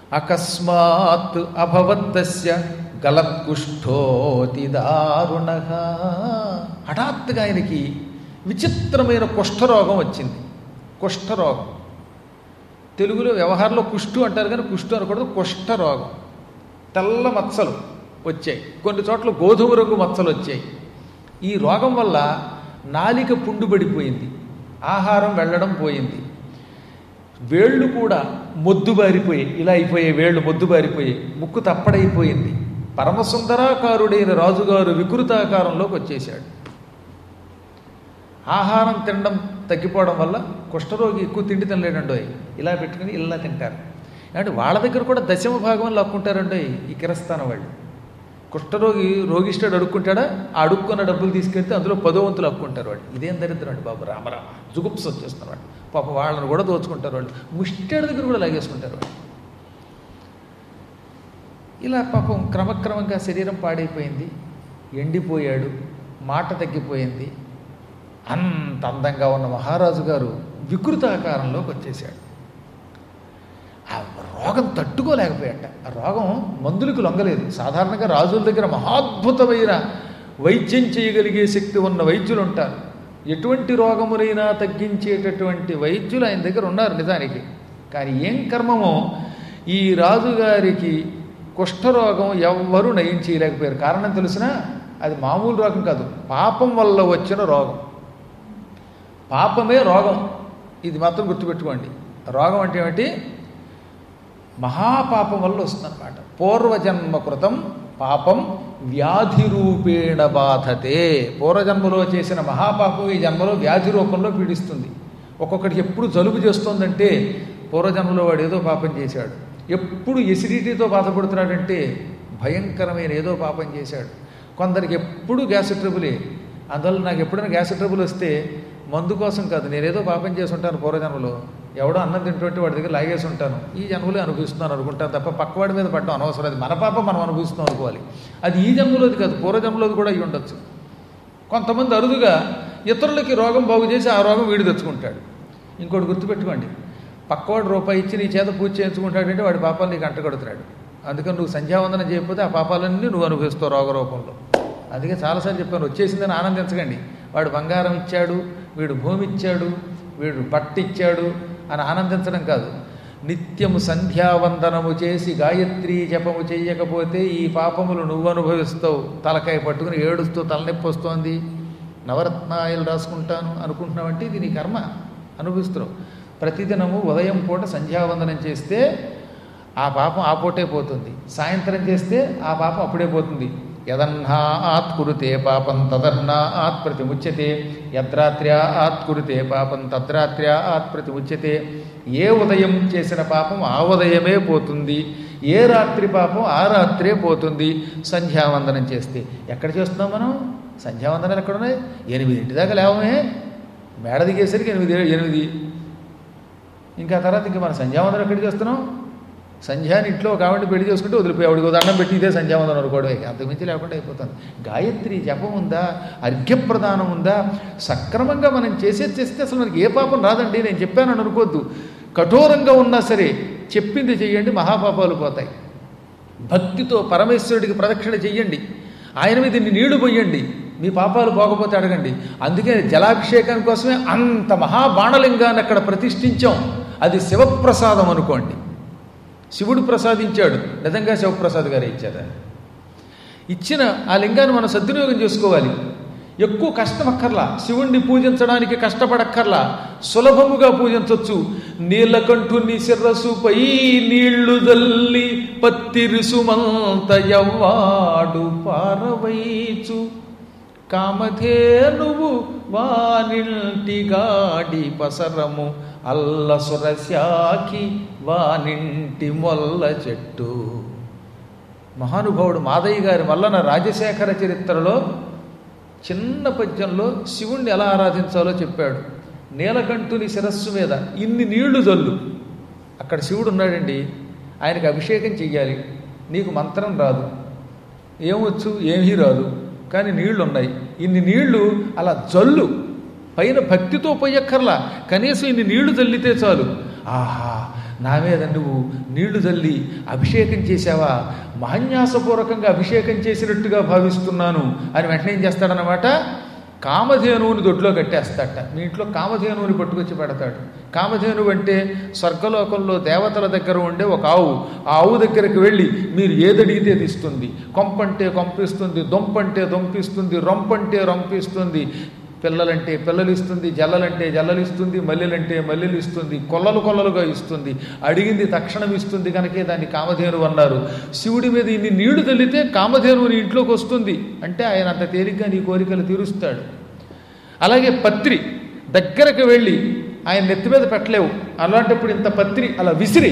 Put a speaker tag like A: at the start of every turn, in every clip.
A: అకస్మాత్ అభవత్తస్య గలత్కుష్ఠోతి దారుణ హఠాత్తుగా ఆయనకి విచిత్రమైన కుష్ఠరోగం వచ్చింది కుష్ఠరోగం తెలుగులో వ్యవహారంలో కుష్టు అంటారు కానీ కుష్టు అనకూడదు కుష్ఠరోగం తెల్ల మచ్చలు వచ్చాయి కొన్ని చోట్ల గోధుమ రంగు మచ్చలు వచ్చాయి ఈ రోగం వల్ల నాలిక పుండుబడిపోయింది ఆహారం వెళ్ళడం పోయింది వేళ్ళు కూడా మొద్దుబారిపోయాయి ఇలా అయిపోయాయి వేళ్ళు మొద్దుబారిపోయాయి ముక్కు తప్పడైపోయింది పరమసుందరాకారుడైన రాజుగారు వికృతాకారంలోకి వచ్చేశాడు ఆహారం తినడం తగ్గిపోవడం వల్ల కుష్ఠరోగి ఎక్కువ తిండి తినలేడండోయ్ ఇలా పెట్టుకుని ఇలా తింటారు అంటే వాళ్ళ దగ్గర కూడా దశమ భాగం లాక్కుంటారండోయ్ ఈ కిరస్థానం వాళ్ళు కుష్ఠరోగి రోగిష్టాడు అడుక్కుంటాడా ఆ అడుక్కున్న డబ్బులు తీసుకెళ్తే అందులో పదో వంతులు అక్కుంటారు వాళ్ళు ఇదేం దరిద్రం అండి బాబు రామరామ జుగుప్స్ వచ్చేస్తున్నారు వాళ్ళు పాప వాళ్ళని కూడా దోచుకుంటారు వాళ్ళు ముష్టాడి దగ్గర కూడా లాగేసుకుంటారు వాళ్ళు ఇలా పాపం క్రమక్రమంగా శరీరం పాడైపోయింది ఎండిపోయాడు మాట తగ్గిపోయింది అంత అందంగా ఉన్న మహారాజు గారు వికృతాకారంలోకి వచ్చేసాడు ఆ రోగం తట్టుకోలేకపోయాట ఆ రోగం మందులకు లొంగలేదు సాధారణంగా రాజుల దగ్గర మహాద్భుతమైన వైద్యం చేయగలిగే శక్తి ఉన్న వైద్యులు ఉంటారు ఎటువంటి రోగమునైనా తగ్గించేటటువంటి వైద్యులు ఆయన దగ్గర ఉన్నారు నిజానికి కానీ ఏం కర్మమో ఈ రాజుగారికి కుష్ఠరోగం ఎవ్వరూ నయం చేయలేకపోయారు కారణం తెలిసినా అది మామూలు రోగం కాదు పాపం వల్ల వచ్చిన రోగం పాపమే రోగం ఇది మాత్రం గుర్తుపెట్టుకోండి రోగం అంటే ఏమిటి మహాపాపం వల్ల వస్తుందన్నమాట పూర్వజన్మ కృతం పాపం వ్యాధి రూపేణ బాధతే పూర్వజన్మలో చేసిన మహాపాపం ఈ జన్మలో వ్యాధి రూపంలో పీడిస్తుంది ఒక్కొక్కడికి ఎప్పుడు జలుబు చేస్తోందంటే పూర్వజన్మలో వాడు ఏదో పాపం చేశాడు ఎప్పుడు ఎసిడిటీతో బాధపడుతున్నాడంటే భయంకరమైన ఏదో పాపం చేశాడు కొందరికి ఎప్పుడు గ్యాస్ ట్రబులే అందువల్ల నాకు ఎప్పుడైనా గ్యాస్ ట్రబుల్ వస్తే మందు కోసం కాదు నేనేదో పాపం చేసి ఉంటాను పూర్వజన్మలో ఎవడో అన్నం తింటుంటే వాడి దగ్గర లాగేసి ఉంటాను ఈ జన్మలో అనుభవిస్తున్నాను అనుకుంటాను తప్ప పక్కవాడి మీద పడడం అనవసరం అది మన పాపం మనం అనుభవిస్తున్నాం అనుకోవాలి అది ఈ జన్మలోది కాదు పూర్వజన్మలోది కూడా అయి ఉండొచ్చు కొంతమంది అరుదుగా ఇతరులకి రోగం బాగు చేసి ఆ రోగం వీడు తెచ్చుకుంటాడు ఇంకోటి గుర్తుపెట్టుకోండి పక్కవాడు రూపాయి ఇచ్చి నీ చేత పూజ చేయించుకుంటాడంటే వాడి పాపాలు నీకు అంటగడుతున్నాడు అందుకని నువ్వు సంధ్యావందనం చేయకపోతే ఆ పాపాలన్నీ నువ్వు అనుభవిస్తావు రోగ రూపంలో అందుకే చాలాసార్లు చెప్పాను వచ్చేసిందని ఆనందించకండి వాడు బంగారం ఇచ్చాడు వీడు భూమి ఇచ్చాడు వీడు పట్టు ఇచ్చాడు అని ఆనందించడం కాదు నిత్యము సంధ్యావందనము చేసి గాయత్రి జపము చెయ్యకపోతే ఈ పాపములు నువ్వు అనుభవిస్తావు తలకాయ పట్టుకుని ఏడుస్తూ తలనొప్పి వస్తోంది నవరత్నాయలు రాసుకుంటాను అనుకుంటున్నావంటే ఇది నీ కర్మ అనుభవిస్తున్నావు ప్రతిదినము ఉదయం పూట సంధ్యావందనం చేస్తే ఆ పాపం ఆ పూటే పోతుంది సాయంత్రం చేస్తే ఆ పాపం అప్పుడే పోతుంది యదన్నా ఆత్ కురుతే పాపం తదర్నా ఆత్ ప్రతిముచ్యతే యద్రాత్ర్యా ఆత్ కురుతే పాపం తద్రాత్ర్యా ఆత్ ప్రతిముచ్యతే ఏ ఉదయం చేసిన పాపం ఆ ఉదయమే పోతుంది ఏ రాత్రి పాపం ఆ రాత్రే పోతుంది సంధ్యావందనం చేస్తే ఎక్కడ చేస్తున్నాం మనం సంధ్యావందనాలు ఎక్కడున్నాయి ఎనిమిదింటి దాకా లేవమే మేడ దిగేసరికి ఎనిమిది ఎనిమిది ఇంకా తర్వాత ఇంకా మన సంధ్యావందనం ఎక్కడ చేస్తున్నాం సంధ్యాని ఇంట్లో ఒక ఆవిడని పెళ్లి చేసుకుంటే వదిలిపోయి ఆవిడకి దండం పెట్టి ఇదే సంధ్యావందనం అనుకోవడం ఇక అంతకుమించి లేకుండా అయిపోతుంది గాయత్రి జపం ఉందా అర్ఘ్యప్రదానం ఉందా సక్రమంగా మనం చేసేది చేస్తే అసలు మనకి ఏ పాపం రాదండి నేను చెప్పానని అనుకోవద్దు కఠోరంగా ఉన్నా సరే చెప్పింది చెయ్యండి మహాపాపాలు పోతాయి భక్తితో పరమేశ్వరుడికి ప్రదక్షిణ చెయ్యండి ఆయన మీద ఇన్ని నీళ్లు పోయండి మీ పాపాలు పోకపోతే అడగండి అందుకే జలాభిషేకం కోసమే అంత మహాబాణలింగాన్ని అక్కడ ప్రతిష్ఠించాం అది శివప్రసాదం అనుకోండి శివుడు ప్రసాదించాడు నిజంగా శివప్రసాద్ గారే ఇచ్చారు ఇచ్చిన ఆ లింగాన్ని మనం సద్వినియోగం చేసుకోవాలి ఎక్కువ కష్టం అక్కర్లా శివుణ్ణి పూజించడానికి కష్టపడక్కర్లా సులభముగా పూజించవచ్చు నీలకంఠుని శిరస్సుపై నీళ్లు జల్లి పత్తిరిసుమంత ఎవ్వాడు పారవైచు కామధేనువు వానింటి గాడి పసరము అల్ల సురశాఖి వానింటి మొల్ల చెట్టు మహానుభావుడు మాదయ్య గారి మల్లన రాజశేఖర చరిత్రలో చిన్న పద్యంలో శివుణ్ణి ఎలా ఆరాధించాలో చెప్పాడు నీలకంఠుని శిరస్సు మీద ఇన్ని నీళ్లు జల్లు అక్కడ శివుడు ఉన్నాడండి ఆయనకు అభిషేకం చెయ్యాలి నీకు మంత్రం రాదు ఏమొచ్చు ఏమీ రాదు కానీ నీళ్లు ఉన్నాయి ఇన్ని నీళ్లు అలా జల్లు పైన భక్తితో పోయక్కర్లా కనీసం ఇన్ని నీళ్లు చల్లితే చాలు ఆహా నా మీద నువ్వు నీళ్లు తల్లి అభిషేకం చేశావా మహన్యాసపూర్వకంగా అభిషేకం చేసినట్టుగా భావిస్తున్నాను అని వెంటనే ఏం చేస్తాడనమాట కామధేనువుని దొడ్లో కట్టేస్తాడట మీ ఇంట్లో కామధేనువుని పట్టుకొచ్చి పెడతాడు కామధేనువు అంటే స్వర్గలోకంలో దేవతల దగ్గర ఉండే ఒక ఆవు ఆ ఆవు దగ్గరికి వెళ్ళి మీరు ఏదడిగితే అది ఇస్తుంది కొంపంటే కొంపిస్తుంది దొంపంటే దొంపిస్తుంది రొంపంటే రొంపిస్తుంది పిల్లలంటే పిల్లలు ఇస్తుంది జల్లలంటే జల్లలు ఇస్తుంది మల్లెలంటే మల్లెలు ఇస్తుంది కొల్లలు కొల్లలుగా ఇస్తుంది అడిగింది తక్షణం ఇస్తుంది కనుకే దాన్ని కామధేను అన్నారు శివుడి మీద ఇన్ని నీళ్లు తల్లితే కామధేనువు నీ ఇంట్లోకి వస్తుంది అంటే ఆయన అంత తేలిగ్గా నీ కోరికలు తీరుస్తాడు అలాగే పత్రి దగ్గరకు వెళ్ళి ఆయన నెత్తి మీద పెట్టలేవు అలాంటప్పుడు ఇంత పత్రి అలా విసిరి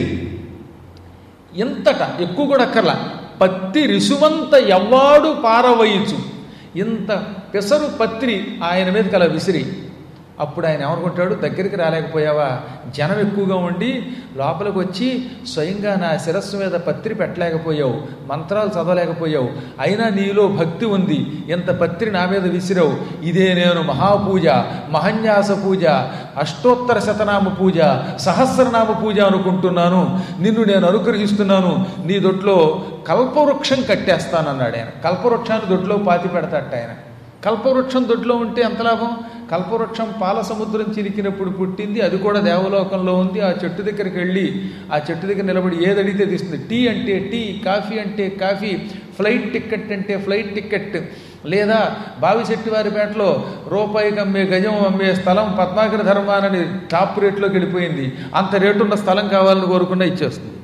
A: ఇంతట ఎక్కువ కూడా అక్కర్లా పత్తి రిసుమంత ఎవ్వాడు పారవయచు ఇంత పెసరు పత్రి ఆయన మీదకి అలా విసిరి అప్పుడు ఆయన ఏమనుకుంటాడు దగ్గరికి రాలేకపోయావా జనం ఎక్కువగా ఉండి లోపలికి వచ్చి స్వయంగా నా శిరస్సు మీద పత్రి పెట్టలేకపోయావు మంత్రాలు చదవలేకపోయావు అయినా నీలో భక్తి ఉంది ఇంత పత్రి నా మీద విసిరావు ఇదే నేను మహాపూజ మహన్యాస పూజ అష్టోత్తర శతనామ పూజ సహస్రనామ పూజ అనుకుంటున్నాను నిన్ను నేను అనుగ్రహిస్తున్నాను నీ దొడ్లో కల్పవృక్షం కట్టేస్తానన్నాడు ఆయన కల్పవృక్షాన్ని దొడ్లో పాతి పెడతాట ఆయన కల్పవృక్షం దొడ్లో ఉంటే ఎంత లాభం కల్పవృక్షం పాల సముద్రం చిరికినప్పుడు పుట్టింది అది కూడా దేవలోకంలో ఉంది ఆ చెట్టు దగ్గరికి వెళ్ళి ఆ చెట్టు దగ్గర నిలబడి ఏది అడిగితే తీస్తుంది టీ అంటే టీ కాఫీ అంటే కాఫీ ఫ్లైట్ టికెట్ అంటే ఫ్లైట్ టికెట్ లేదా బావిశెట్టి వారిపేటలో రూపాయికి అమ్మే గజం అమ్మే స్థలం పద్మాకర ధర్మానని టాప్ రేట్లోకి వెళ్ళిపోయింది అంత రేటు ఉన్న స్థలం కావాలని కోరుకున్నా ఇచ్చేస్తుంది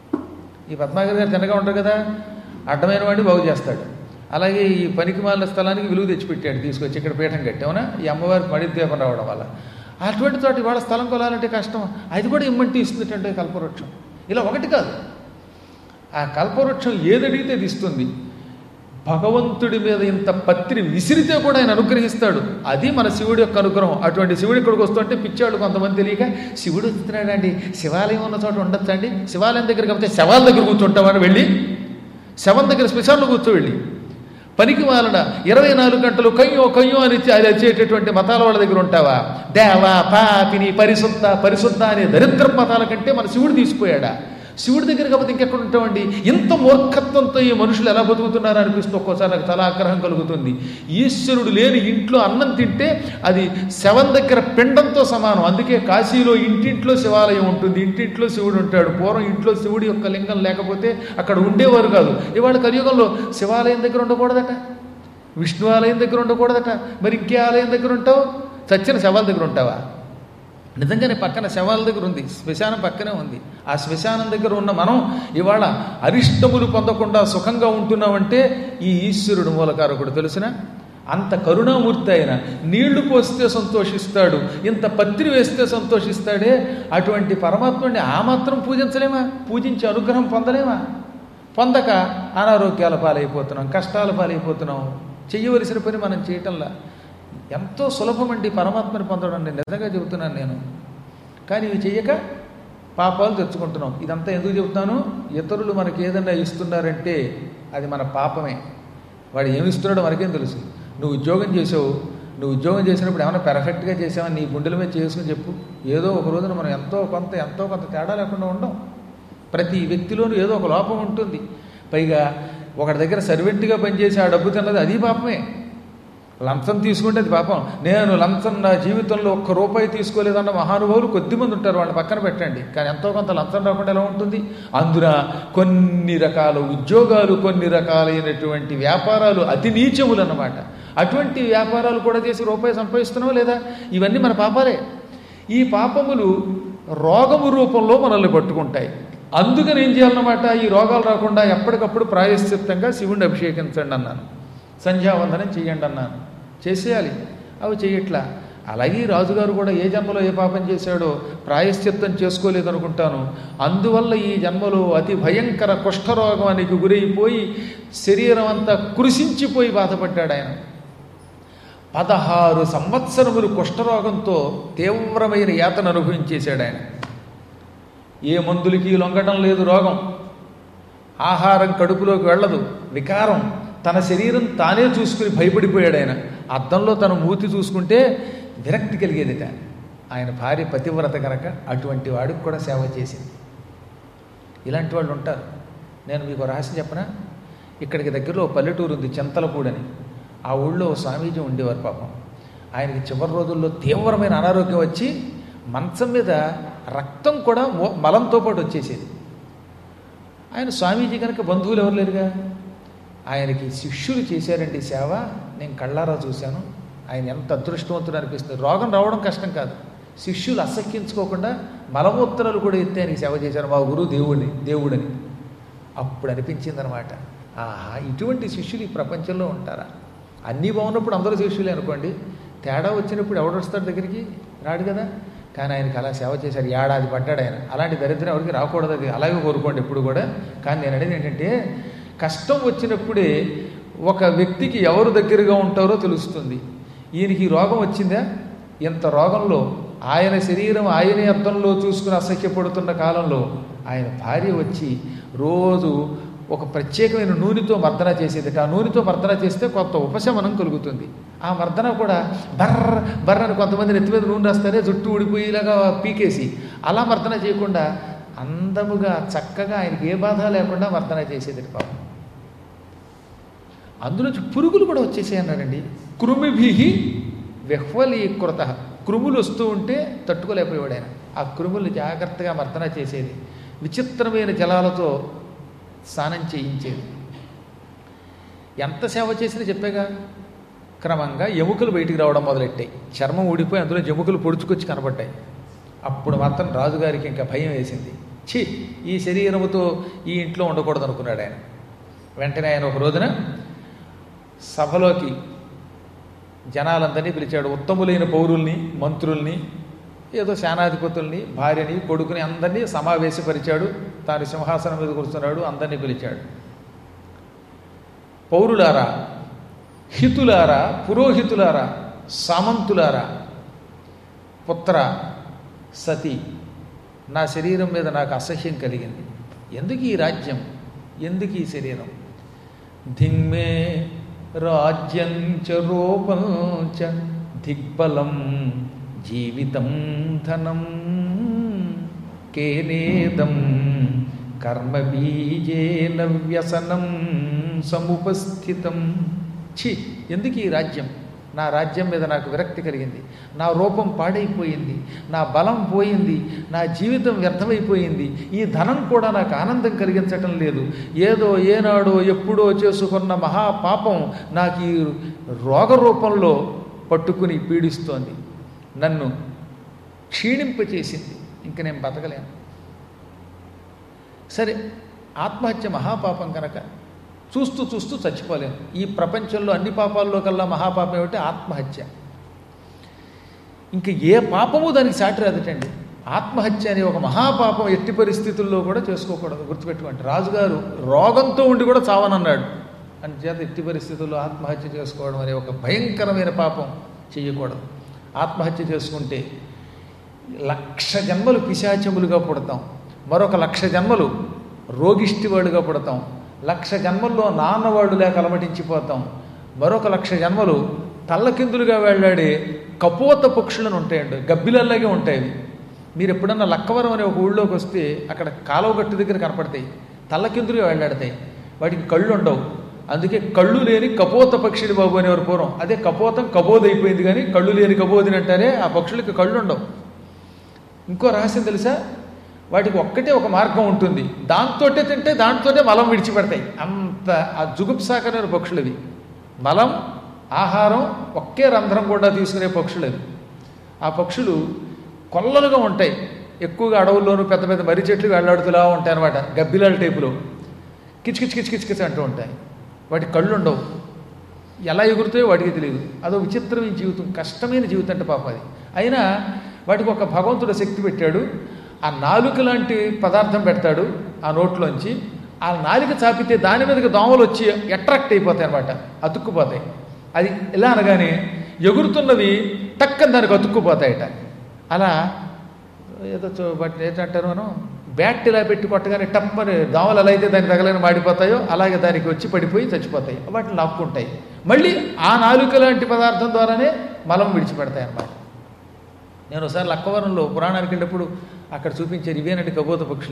A: ఈ పద్మాకర్ గారు తినగా ఉంటారు కదా అడ్డమైన వాడిని బాగు చేస్తాడు అలాగే ఈ పనికి మాలిన స్థలానికి విలువ తెచ్చిపెట్టాడు తీసుకొచ్చి ఇక్కడ పీఠం కట్టామనా ఈ అమ్మవారికి మడిద్వీపం రావడం వల్ల అటువంటి తోటి వాళ్ళ స్థలం కొలాలంటే కష్టం అది కూడా ఇమ్మంటే ఇస్తుందంటే కల్పవృక్షం ఇలా ఒకటి కాదు ఆ కల్పవృక్షం ఏదడిగితే అది ఇస్తుంది భగవంతుడి మీద ఇంత పత్రి విసిరితే కూడా ఆయన అనుగ్రహిస్తాడు అది మన శివుడి యొక్క అనుగ్రహం అటువంటి శివుడు ఇక్కడికి వస్తుంటే పిచ్చాడు కొంతమంది తెలియక శివుడు వస్తున్నాడండి శివాలయం ఉన్న చోట ఉండొచ్చండి శివాలయం దగ్గర కాకపోతే శవాల దగ్గర కూర్చుంటామని వెళ్ళి శవం దగ్గర శ్మశానంలో కూర్చో వెళ్ళి పనికి మాలన ఇరవై నాలుగు గంటలు కయ్యో కయ్యో అని అది వచ్చేటటువంటి మతాల వాళ్ళ దగ్గర ఉంటావా దేవా పాపిని పరిశుద్ధ పరిశుద్ధ అనే దరిద్ర మతాల కంటే మన శివుడు తీసిపోయాడా శివుడి దగ్గర కాకపోతే ఇంకెక్కడ ఉంటామండి ఇంత మూర్ఖత్వంతో ఈ మనుషులు ఎలా బతుకుతున్నారు అనిపిస్తూ ఒక్కోసారి నాకు చాలా ఆగ్రహం కలుగుతుంది ఈశ్వరుడు లేని ఇంట్లో అన్నం తింటే అది శవం దగ్గర పిండంతో సమానం అందుకే కాశీలో ఇంటింట్లో శివాలయం ఉంటుంది ఇంటింట్లో శివుడు ఉంటాడు పూర్వం ఇంట్లో శివుడి యొక్క లింగం లేకపోతే అక్కడ ఉండేవారు కాదు ఇవాళ కలియుగంలో శివాలయం దగ్గర ఉండకూడదట విష్ణు ఆలయం దగ్గర ఉండకూడదట మరి ఇంకే ఆలయం దగ్గర ఉంటావు చచ్చిన శవాల దగ్గర ఉంటావా నిజంగానే పక్కన శవాల దగ్గర ఉంది శ్మశానం పక్కనే ఉంది ఆ శ్మశానం దగ్గర ఉన్న మనం ఇవాళ అరిష్టములు పొందకుండా సుఖంగా ఉంటున్నామంటే ఈ ఈశ్వరుడు మూలకారకుడు తెలిసిన అంత కరుణామూర్తి ఆయన నీళ్లు పోస్తే సంతోషిస్తాడు ఇంత పత్రి వేస్తే సంతోషిస్తాడే అటువంటి పరమాత్ముడిని ఆ మాత్రం పూజించలేమా పూజించి అనుగ్రహం పొందలేమా పొందక అనారోగ్యాల పాలైపోతున్నాం కష్టాల పాలైపోతున్నాం చెయ్యవలసిన పని మనం చేయటంలా ఎంతో సులభమండి పరమాత్మని పొందడం నేను నిజంగా చెబుతున్నాను నేను కానీ ఇవి చెయ్యక పాపాలు తెచ్చుకుంటున్నాం ఇదంతా ఎందుకు చెబుతాను ఇతరులు మనకి ఏదైనా ఇస్తున్నారంటే అది మన పాపమే వాడు ఏమి ఇస్తున్నాడో మనకేం తెలుసు నువ్వు ఉద్యోగం చేసావు నువ్వు ఉద్యోగం చేసినప్పుడు ఏమైనా పెర్ఫెక్ట్గా చేసావని నీ గుండెల మీద చేసుకుని చెప్పు ఏదో ఒక రోజున మనం ఎంతో కొంత ఎంతో కొంత తేడా లేకుండా ఉండం ప్రతి వ్యక్తిలోనూ ఏదో ఒక లోపం ఉంటుంది పైగా ఒకటి దగ్గర సర్వెంట్గా పనిచేసి ఆ డబ్బు తిన్నది అది పాపమే లంచం తీసుకుంటే అది పాపం నేను లంచం నా జీవితంలో ఒక్క రూపాయి తీసుకోలేదన్న మహానుభావులు కొద్దిమంది ఉంటారు వాళ్ళని పక్కన పెట్టండి కానీ ఎంతో కొంత లంచం రాకుండా ఎలా ఉంటుంది అందున కొన్ని రకాల ఉద్యోగాలు కొన్ని రకాలైనటువంటి వ్యాపారాలు అతి నీచములు అన్నమాట అటువంటి వ్యాపారాలు కూడా చేసి రూపాయి సంపాదిస్తున్నావా లేదా ఇవన్నీ మన పాపాలే ఈ పాపములు రోగము రూపంలో మనల్ని పట్టుకుంటాయి అందుకని ఏం చేయాలన్నమాట ఈ రోగాలు రాకుండా ఎప్పటికప్పుడు ప్రాయశ్చిత్తంగా శివుణ్ణి అభిషేకించండి అన్నాను సంధ్యావందనం చేయండి అన్నాను చేసేయాలి అవి చేయట్లా అలాగే ఈ రాజుగారు కూడా ఏ జన్మలో ఏ పాపం చేశాడో ప్రాయశ్చిత్తం చేసుకోలేదనుకుంటాను అందువల్ల ఈ జన్మలో అతి భయంకర కుష్ఠరోగానికి గురైపోయి శరీరం అంతా కృషించిపోయి బాధపడ్డాడు ఆయన పదహారు సంవత్సరములు కుష్ఠరోగంతో తీవ్రమైన యాతన అనుభవించేశాడు ఆయన ఏ మందులకి లొంగటం లేదు రోగం ఆహారం కడుపులోకి వెళ్ళదు వికారం తన శరీరం తానే చూసుకుని భయపడిపోయాడు ఆయన అద్దంలో తన మూతి చూసుకుంటే విరక్తి కలిగేదిట ఆయన భార్య పతివ్రత కనుక అటువంటి వాడికి కూడా సేవ చేసింది ఇలాంటి వాళ్ళు ఉంటారు నేను మీకు రహస్యం చెప్పనా ఇక్కడికి దగ్గరలో ఓ పల్లెటూరు ఉంది చింతలపూడని ఆ ఊళ్ళో ఓ స్వామీజీ ఉండేవారు పాపం ఆయనకి చివరి రోజుల్లో తీవ్రమైన అనారోగ్యం వచ్చి మంచం మీద రక్తం కూడా మో- మలంతో పాటు వచ్చేసేది ఆయన స్వామీజీ కనుక బంధువులు ఎవరు లేరుగా ఆయనకి శిష్యులు చేశారండి సేవ నేను కళ్ళారా చూశాను ఆయన ఎంత అదృష్టవంతుడు అనిపిస్తుంది రోగం రావడం కష్టం కాదు శిష్యులు అసహ్యించుకోకుండా మలమూత్రాలు కూడా ఎత్తి ఆయనకి సేవ చేశారు మా గురువు దేవుడిని దేవుడని అప్పుడు అనిపించింది అనమాట ఆహా ఇటువంటి శిష్యులు ఈ ప్రపంచంలో ఉంటారా అన్నీ బాగున్నప్పుడు అందరూ శిష్యులే అనుకోండి తేడా వచ్చినప్పుడు ఎవడు వస్తాడు దగ్గరికి రాడు కదా కానీ ఆయనకి అలా సేవ చేశారు ఏడాది పడ్డాడు ఆయన అలాంటి దరిద్రం ఎవరికి రాకూడదు అది అలాగే కోరుకోండి ఎప్పుడు కూడా కానీ నేను అనేది ఏంటంటే కష్టం వచ్చినప్పుడే ఒక వ్యక్తికి ఎవరు దగ్గరగా ఉంటారో తెలుస్తుంది ఈయనకి ఈ రోగం వచ్చిందా ఇంత రోగంలో ఆయన శరీరం ఆయనే అర్థంలో చూసుకుని అసహ్యపడుతున్న కాలంలో ఆయన భార్య వచ్చి రోజు ఒక ప్రత్యేకమైన నూనెతో మర్దన చేసేది ఆ నూనెతో మర్దన చేస్తే కొంత ఉపశమనం కలుగుతుంది ఆ మర్దన కూడా బర్ర బర్ర అని కొంతమంది నెత్తి మీద నూనె రాస్తారే జుట్టు ఊడిపోయేలాగా పీకేసి అలా మర్దన చేయకుండా అందముగా చక్కగా ఆయనకి ఏ బాధ లేకుండా మర్దన చేసేది పాపం అందులోంచి పురుగులు కూడా వచ్చేసాయి అన్నాడండి కృమిభి వెహ్వలీకృత క్రుములు వస్తూ ఉంటే తట్టుకోలేకపోయాడు ఆయన ఆ క్రుములు జాగ్రత్తగా మర్దన చేసేది విచిత్రమైన జలాలతో స్నానం చేయించేది ఎంత సేవ చేసినా చెప్పాగా క్రమంగా ఎముకలు బయటికి రావడం మొదలెట్టాయి చర్మం ఊడిపోయి అందులో ఎముకలు పొడుచుకొచ్చి కనబడ్డాయి అప్పుడు మాత్రం రాజుగారికి ఇంకా భయం వేసింది ఛీ ఈ శరీరముతో ఈ ఇంట్లో ఉండకూడదు అనుకున్నాడు ఆయన వెంటనే ఆయన ఒక రోజున సభలోకి జనాలందరినీ పిలిచాడు ఉత్తములైన పౌరుల్ని మంత్రుల్ని ఏదో సేనాధిపతుల్ని భార్యని కొడుకుని అందరినీ సమావేశపరిచాడు తాను సింహాసనం మీద కూర్చున్నాడు అందరినీ పిలిచాడు పౌరులారా హితులారా పురోహితులారా సామంతులారా పుత్ర సతి నా శరీరం మీద నాకు అసహ్యం కలిగింది ఎందుకు ఈ రాజ్యం ఎందుకు ఈ శరీరం ధిమ్మే రాజ్యం చ రూపం చ దిగ్బలం జీవితం ధనం కేనేదం కర్మబీజేన వ్యసనం సముపస్థితం ఛీ ఎందుకు ఈ రాజ్యం నా రాజ్యం మీద నాకు విరక్తి కలిగింది నా రూపం పాడైపోయింది నా బలం పోయింది నా జీవితం వ్యర్థమైపోయింది ఈ ధనం కూడా నాకు ఆనందం కలిగించటం లేదు ఏదో ఏనాడో ఎప్పుడో చేసుకున్న మహాపాపం నాకు ఈ రోగ రూపంలో పట్టుకుని పీడిస్తోంది నన్ను క్షీణింపచేసింది ఇంక నేను బతకలేను సరే ఆత్మహత్య మహాపాపం కనుక చూస్తూ చూస్తూ చచ్చిపోలేను ఈ ప్రపంచంలో అన్ని పాపాల్లో కల్లా మహాపాపం ఏమిటి ఆత్మహత్య ఇంకా ఏ పాపము దానికి సాటి రాదటండి ఆత్మహత్య అనే ఒక మహాపాపం ఎట్టి పరిస్థితుల్లో కూడా చేసుకోకూడదు గుర్తుపెట్టుకోండి రాజుగారు రోగంతో ఉండి కూడా చావనన్నాడు అని చేత ఎట్టి పరిస్థితుల్లో ఆత్మహత్య చేసుకోవడం అనే ఒక భయంకరమైన పాపం చేయకూడదు ఆత్మహత్య చేసుకుంటే లక్ష జన్మలు పిశాచములుగా పుడతాం మరొక లక్ష జన్మలు రోగిష్టివాడుగా పుడతాం లక్ష జన్మల్లో నాన్నవాడు లేక అలమటించిపోతాం మరొక లక్ష జన్మలు తల్లకిందులుగా వెళ్ళాడే కపోత పక్షులను ఉంటాయండి గబ్బిలల్లాగే ఉంటాయి అవి. మీరు ఎప్పుడన్నా లక్కవరం అనే ఒక ఊళ్ళోకి వస్తే అక్కడ కాలువగట్టు దగ్గర కనపడతాయి తల్లకిందులుగా వెళ్ళాడతాయి వాటికి కళ్ళు ఉండవు అందుకే కళ్ళు లేని కపోత పక్షిని బాబు అనేవారు పూర్వం అదే కపోతం కబోద్ అయిపోయింది కానీ కళ్ళు లేని కబోదిని అంటారే ఆ పక్షులకి కళ్ళు ఉండవు ఇంకో రహస్యం తెలుసా వాటికి ఒక్కటే ఒక మార్గం ఉంటుంది దాంతోటే తింటే దాంతోనే మలం విడిచిపెడతాయి అంత ఆ జుగుప్సాకరమైన పక్షులు అవి మలం ఆహారం ఒకే రంధ్రం కూడా తీసుకునే పక్షులు అవి ఆ పక్షులు కొల్లలుగా ఉంటాయి ఎక్కువగా అడవుల్లోనూ పెద్ద పెద్ద మర్రి చెట్లు వెళ్ళాడుతులా ఉంటాయి అనమాట గబ్బిలాల టైపులో కిచకిచ్ కిచ్ కిచ్ కిచ్ అంటూ ఉంటాయి వాటి కళ్ళు ఉండవు ఎలా ఎగురుతాయో వాటికి తెలియదు అదో విచిత్రమైన జీవితం కష్టమైన జీవితం అంటే పాపం అది అయినా వాటికి ఒక భగవంతుడు శక్తి పెట్టాడు ఆ నాలుక లాంటి పదార్థం పెడతాడు ఆ నోట్లోంచి ఆ నాలుక చాపితే దాని మీదకి దోమలు వచ్చి అట్రాక్ట్ అయిపోతాయి అనమాట అతుక్కుపోతాయి అది ఎలా అనగానే ఎగురుతున్నవి టక్కన దానికి అతుక్కుపోతాయట అలా ఏదో చూ- వాటిని ఏంటంటారు మనం బ్యాట్ ఇలా పెట్టి కొట్టగానే టప్పని దోమలు ఎలా అయితే దానికి తగలని మాడిపోతాయో అలాగే దానికి వచ్చి పడిపోయి చచ్చిపోతాయి వాటిని లాక్కుంటాయి మళ్ళీ ఆ నాలుక లాంటి పదార్థం ద్వారానే మలం విడిచిపెడతాయి అన్నమాట నేను ఒకసారి లక్కవరంలో పురాణానికి వెళ్ళినప్పుడు అక్కడ చూపించారు ఇవేనండి కబోత పక్షులని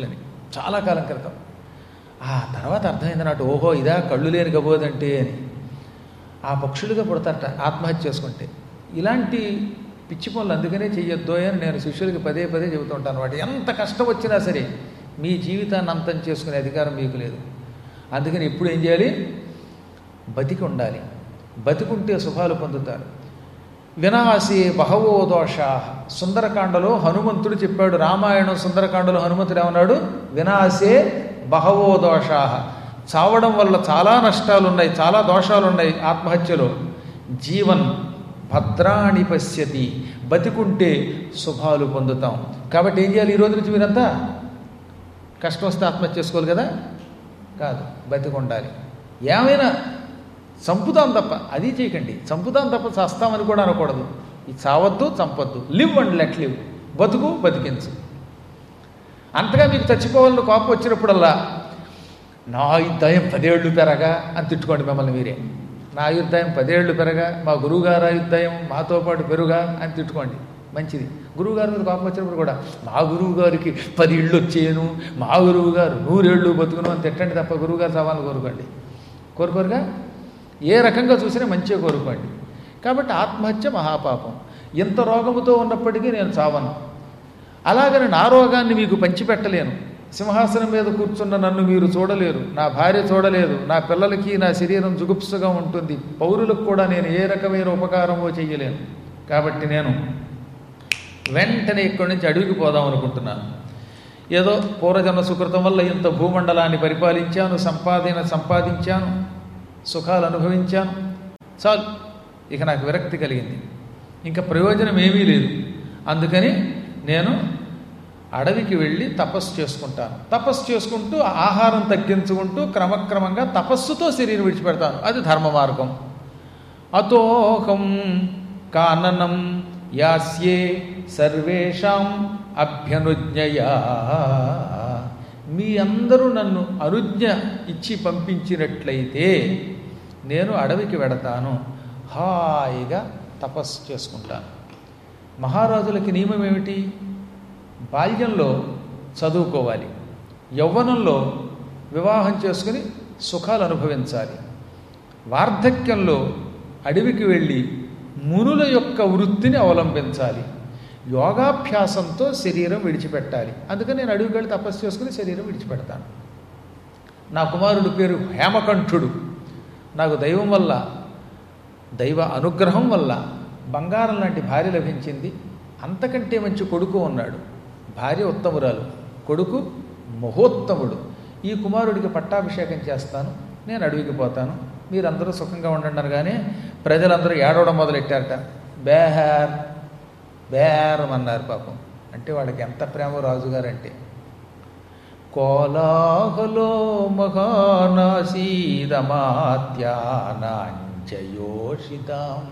A: చాలా కాలం క్రితం ఆ తర్వాత అర్థమైంది నాటు ఓహో ఇదా కళ్ళు లేని గబోదంటే అని ఆ పక్షులుగా పుడతారట ఆత్మహత్య చేసుకుంటే ఇలాంటి పిచ్చి పనులు అందుకనే చెయ్యొద్దు అని నేను శిష్యులకి పదే పదే చెబుతూ ఉంటాను వాటి ఎంత కష్టం వచ్చినా సరే మీ జీవితాన్ని అంతం చేసుకునే అధికారం మీకు లేదు అందుకని ఎప్పుడు ఏం చేయాలి బతికి ఉండాలి బతికుంటే శుభాలు పొందుతారు వినాశే బహవో దోషా సుందరకాండలో హనుమంతుడు చెప్పాడు రామాయణం సుందరకాండలో హనుమంతుడు ఏమన్నాడు వినాశే బహవో దోషా చావడం వల్ల చాలా నష్టాలు ఉన్నాయి చాలా దోషాలు ఉన్నాయి ఆత్మహత్యలో జీవన్ భద్రాణి పశ్యతి బతికుంటే శుభాలు పొందుతాం కాబట్టి ఏం చేయాలి ఈ రోజు నుంచి మీరంతా కష్టం వస్తే ఆత్మహత్య చేసుకోవాలి కదా కాదు బతికి ఉండాలి ఏమైనా చంపుతాం తప్ప అది చేయకండి చంపుతాం తప్ప చస్తామని కూడా అనకూడదు ఈ చావద్దు చంపొద్దు లివ్ అండ్ లెట్ లివ్ బతుకు బతికించు అంతగా మీకు చచ్చిపోవాలని కోపం వచ్చినప్పుడల్లా నా ఆయుర్దాయం పదేళ్ళు పెరగా అని తిట్టుకోండి మిమ్మల్ని మీరే నా ఆయుర్దాయం పదేళ్ళు పెరగా మా గురువుగారు ఆయుర్దాయం మాతో పాటు పెరుగా అని తిట్టుకోండి మంచిది గురువుగారి మీద కోపం వచ్చినప్పుడు కూడా మా గురువు గారికి పది ఇళ్ళు వచ్చేయను మా గురువు గారు నూరేళ్ళు బతుకును అని తిట్టండి తప్ప గురువుగారు సవాళ్ళు కోరుకోండి కోరుకోరుగా ఏ రకంగా చూసినా మంచిగా కోరుకోండి కాబట్టి ఆత్మహత్య మహాపాపం ఇంత రోగముతో ఉన్నప్పటికీ నేను చావను అలాగని నా రోగాన్ని మీకు పంచిపెట్టలేను సింహాసనం మీద కూర్చున్న నన్ను మీరు చూడలేరు నా భార్య చూడలేదు నా పిల్లలకి నా శరీరం జుగుప్సగా ఉంటుంది పౌరులకు కూడా నేను ఏ రకమైన ఉపకారమో చెయ్యలేను కాబట్టి నేను వెంటనే ఇక్కడి నుంచి అడవికి పోదాం అనుకుంటున్నాను ఏదో పూర్వజన్మ సుకృతం వల్ల ఇంత భూమండలాన్ని పరిపాలించాను సంపాదన సంపాదించాను సుఖాలు అనుభవించాను చాలు ఇక నాకు విరక్తి కలిగింది ఇంకా ప్రయోజనం ఏమీ లేదు అందుకని నేను అడవికి వెళ్ళి తపస్సు చేసుకుంటాను తపస్సు చేసుకుంటూ ఆహారం తగ్గించుకుంటూ క్రమక్రమంగా తపస్సుతో శరీరం విడిచిపెడతాను అది ధర్మ మార్గం అతోహం కాననం యాస్యే సర్వేషాం అభ్యనుజ్ఞయా మీ అందరూ నన్ను అనుజ్ఞ ఇచ్చి పంపించినట్లయితే నేను అడవికి వెడతాను హాయిగా తపస్సు చేసుకుంటాను మహారాజులకి నియమం ఏమిటి బాల్యంలో చదువుకోవాలి యవ్వనంలో వివాహం చేసుకుని సుఖాలు అనుభవించాలి వార్ధక్యంలో అడవికి వెళ్ళి మునుల యొక్క వృత్తిని అవలంబించాలి యోగాభ్యాసంతో శరీరం విడిచిపెట్టాలి అందుకని నేను అడవికి వెళ్ళి తపస్సు చేసుకుని శరీరం విడిచిపెడతాను నా కుమారుడు పేరు హేమకంఠుడు నాకు దైవం వల్ల దైవ అనుగ్రహం వల్ల బంగారం లాంటి భార్య లభించింది అంతకంటే మంచి కొడుకు ఉన్నాడు భార్య ఉత్తమురాలు కొడుకు మహోత్తముడు ఈ కుమారుడికి పట్టాభిషేకం చేస్తాను నేను అడవికి పోతాను మీరందరూ సుఖంగా ఉండండి అనగానే ప్రజలందరూ ఏడవడం మొదలెట్టారట బేహార్ బేరం అన్నారు పాపం అంటే వాళ్ళకి ఎంత ప్రేమ రాజుగారంటే కోలాహలో మహానాసీరమాత్యానాంచయోషితాం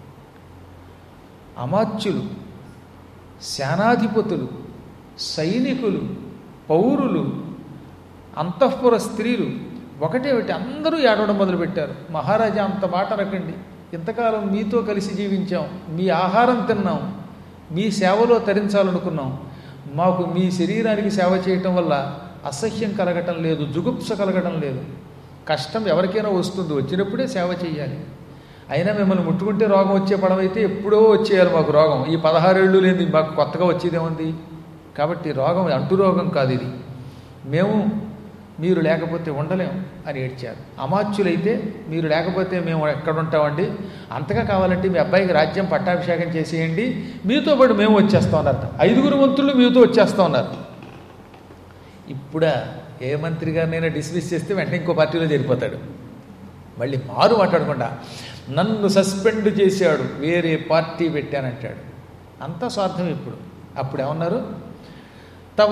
A: అమాత్యులు సేనాధిపతులు సైనికులు పౌరులు అంతఃపుర స్త్రీలు ఒకటేమిటి అందరూ ఏడవడం మొదలుపెట్టారు మహారాజా అంత మాట రకండి ఇంతకాలం మీతో కలిసి జీవించాం మీ ఆహారం తిన్నాం మీ సేవలో తరించాలనుకున్నాం మాకు మీ శరీరానికి సేవ చేయటం వల్ల అసహ్యం కలగటం లేదు జుగుప్స కలగటం లేదు కష్టం ఎవరికైనా వస్తుంది వచ్చినప్పుడే సేవ చేయాలి అయినా మిమ్మల్ని ముట్టుకుంటే రోగం వచ్చే పడవైతే ఎప్పుడో వచ్చేయాలి మాకు రోగం ఈ పదహారేళ్ళు లేని మాకు కొత్తగా వచ్చేదేముంది కాబట్టి రోగం అంటు రోగం కాదు ఇది మేము మీరు లేకపోతే ఉండలేం అని ఏడ్చారు అమాత్యులైతే మీరు లేకపోతే మేము ఎక్కడ ఉంటామండి అంతగా కావాలంటే మీ అబ్బాయికి రాజ్యం పట్టాభిషేకం చేసేయండి మీతో పాటు మేము వచ్చేస్తాం అన్నారు ఐదుగురు మంత్రులు మీతో వచ్చేస్తా ఉన్నారు ఇప్పుడా ఏ మంత్రి గారినైనా డిస్మిస్ చేస్తే వెంటనే ఇంకో పార్టీలో చేరిపోతాడు మళ్ళీ మారు మాట్లాడకుండా నన్ను సస్పెండ్ చేశాడు వేరే పార్టీ పెట్టానంటాడు అంత స్వార్థం ఇప్పుడు అప్పుడు ఏమన్నారు తవ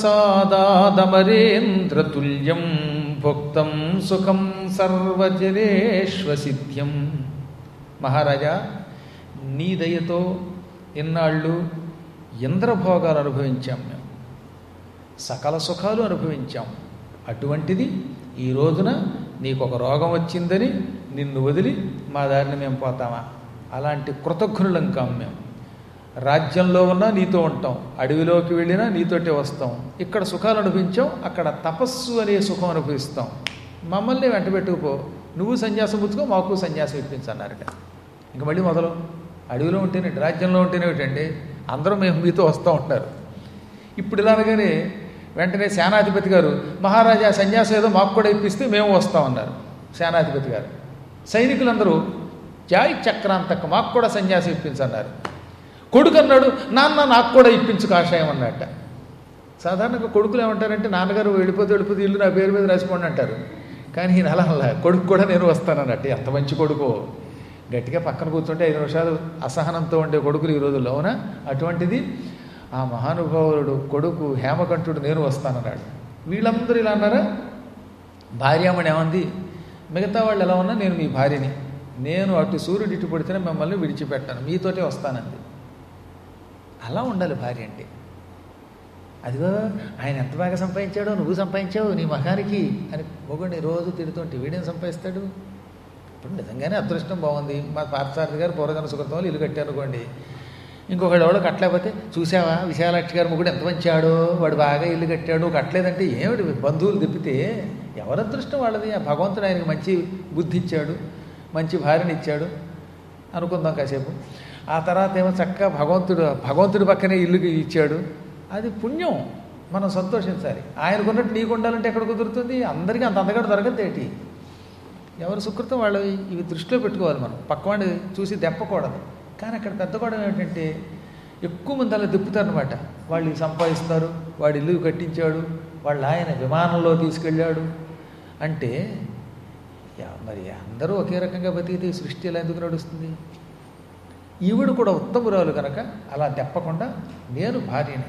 A: ప్రసాదాదమరేంద్రతుల్యం భుక్తం సుఖం సర్వజనేశ్వసిద్ధ్యం మహారాజా నీ దయతో ఇన్నాళ్ళు ఇంద్రభోగాలు అనుభవించాం మేము సకల సుఖాలు అనుభవించాం అటువంటిది ఈ రోజున నీకు ఒక రోగం వచ్చిందని నిన్ను వదిలి మా దారిని మేము పోతామా అలాంటి కృతజ్ఞులం కాం మేము రాజ్యంలో ఉన్నా నీతో ఉంటాం అడవిలోకి వెళ్ళినా నీతోటే వస్తాం ఇక్కడ సుఖాలు అనుభవించాం అక్కడ తపస్సు అనే సుఖం అనుభవిస్తాం మమ్మల్ని వెంట పెట్టుకుపో నువ్వు సన్యాసం పుచ్చుకో మాకు సన్యాసం ఇప్పించన్నారట ఇంక మళ్ళీ మొదలు అడవిలో ఉంటేనేంటి రాజ్యంలో ఉంటేనేమిటండి అందరూ మేము మీతో వస్తూ ఉంటారు ఇప్పుడు ఇలా అనగానే వెంటనే సేనాధిపతి గారు మహారాజా సన్యాసం ఏదో మాకు కూడా ఇప్పిస్తే మేము వస్తామన్నారు సేనాధిపతి గారు సైనికులందరూ జాయ్ చక్రాంతక మాకు కూడా సన్యాసం ఇప్పించన్నారు కొడుకు అన్నాడు నాన్న నాకు కూడా ఇప్పించు కాషాయం అన్నట్ట సాధారణంగా కొడుకులు ఏమంటారంటే నాన్నగారు వెళ్ళిపోతే వెళ్ళిపోతే ఇల్లు నా పేరు మీద రాసిపోండి అంటారు కానీ ఈయన అలా అలా కొడుకు కూడా నేను వస్తానన్నట్టు ఎంత మంచి కొడుకో గట్టిగా పక్కన కూర్చుంటే ఐదు నిమిషాలు అసహనంతో ఉండే కొడుకులు ఈ రోజుల్లో అవునా అటువంటిది ఆ మహానుభావుడు కొడుకు హేమకంఠుడు నేను వస్తానన్నాడు వీళ్ళందరూ ఇలా అన్నారా భార్యామణి ఏమంది మిగతా వాళ్ళు ఎలా ఉన్నా నేను మీ భార్యని నేను అటు సూర్యుడు ఇటు పడితేనే మిమ్మల్ని విడిచిపెట్టాను మీతోటే వస్తానంది అలా ఉండాలి భార్య అంటే అదిగో ఆయన ఎంత బాగా సంపాదించాడో నువ్వు సంపాదించావు నీ మహానికి అని మొగుడిని రోజు తిడుతుంటే వీడేం సంపాదిస్తాడు ఇప్పుడు నిజంగానే అదృష్టం బాగుంది మా పార్థసారథి గారు పూర్వజన సుకృతం వాళ్ళు ఇల్లు కట్టారు అనుకోండి ఇంకొకళ్ళు ఎవడో కట్టలేకపోతే చూసావా విశాలాక్షి గారు మొగుడు ఎంత మంచాడో వాడు బాగా ఇల్లు కట్టాడు నువ్వు కట్టలేదంటే ఏమిటి బంధువులు తిప్పితే ఎవరి అదృష్టం వాళ్ళది ఆ భగవంతుడు ఆయనకి మంచి బుద్ధి ఇచ్చాడు మంచి భార్యని ఇచ్చాడు అనుకుందాం కాసేపు ఆ తర్వాత ఏమో చక్కగా భగవంతుడు భగవంతుడి పక్కనే ఇల్లు ఇచ్చాడు అది పుణ్యం మనం సంతోషించాలి ఆయనకున్నట్టు నీకు ఉండాలంటే ఎక్కడ కుదురుతుంది అందరికీ అంత అందగడ దొరకదు ఏంటి ఎవరి సుకృతం వాళ్ళు ఇవి దృష్టిలో పెట్టుకోవాలి మనం పక్కవాడిని చూసి దెప్పకూడదు కానీ అక్కడ పెద్ద గొడవ ఏమిటంటే ఎక్కువ మంది అలా తిప్పుతారనమాట వాళ్ళు ఇవి సంపాదిస్తారు వాడు ఇల్లు కట్టించాడు వాళ్ళు ఆయన విమానంలో తీసుకెళ్ళాడు అంటే యా- మరి అందరూ ఒకే రకంగా బతికితే ఈ సృష్టి ఎలా ఎందుకు నడుస్తుంది ఈవిడ కూడా ఉత్తమురాలు కనుక అలా తెప్పకుండా నేను భార్యని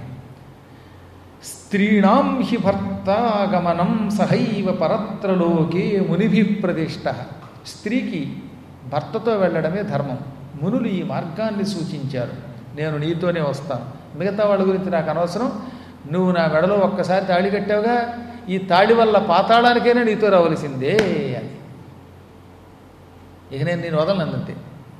A: స్త్రీణాం హి భర్తాగమనం సహైవ పరత్రలోకే మునిభి ప్రదిష్ట స్త్రీకి భర్తతో వెళ్ళడమే ధర్మం మునులు ఈ మార్గాన్ని సూచించారు నేను నీతోనే వస్తాను మిగతా వాళ్ళ గురించి నాకు అనవసరం నువ్వు నా మెడలో ఒక్కసారి తాళి కట్టావుగా ఈ తాళి వల్ల పాతాళానికైనా నీతో రావలసిందే అని ఇక నేను నేను వదలనంతే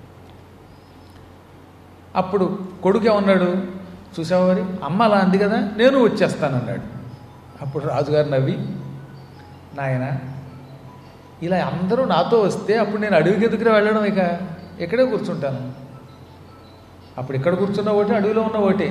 A: అప్పుడు కొడుకు ఏమన్నాడు చూసావా మరి అమ్మ అలా అంది కదా నేను వచ్చేస్తానన్నాడు అప్పుడు రాజుగారు నవ్వి నాయన ఇలా అందరూ నాతో వస్తే అప్పుడు నేను అడవికి ఎదుగురా వెళ్ళడం ఇక ఇక్కడే కూర్చుంటాను అప్పుడు ఇక్కడ కూర్చున్న ఒకటి అడవిలో ఉన్న ఒకటే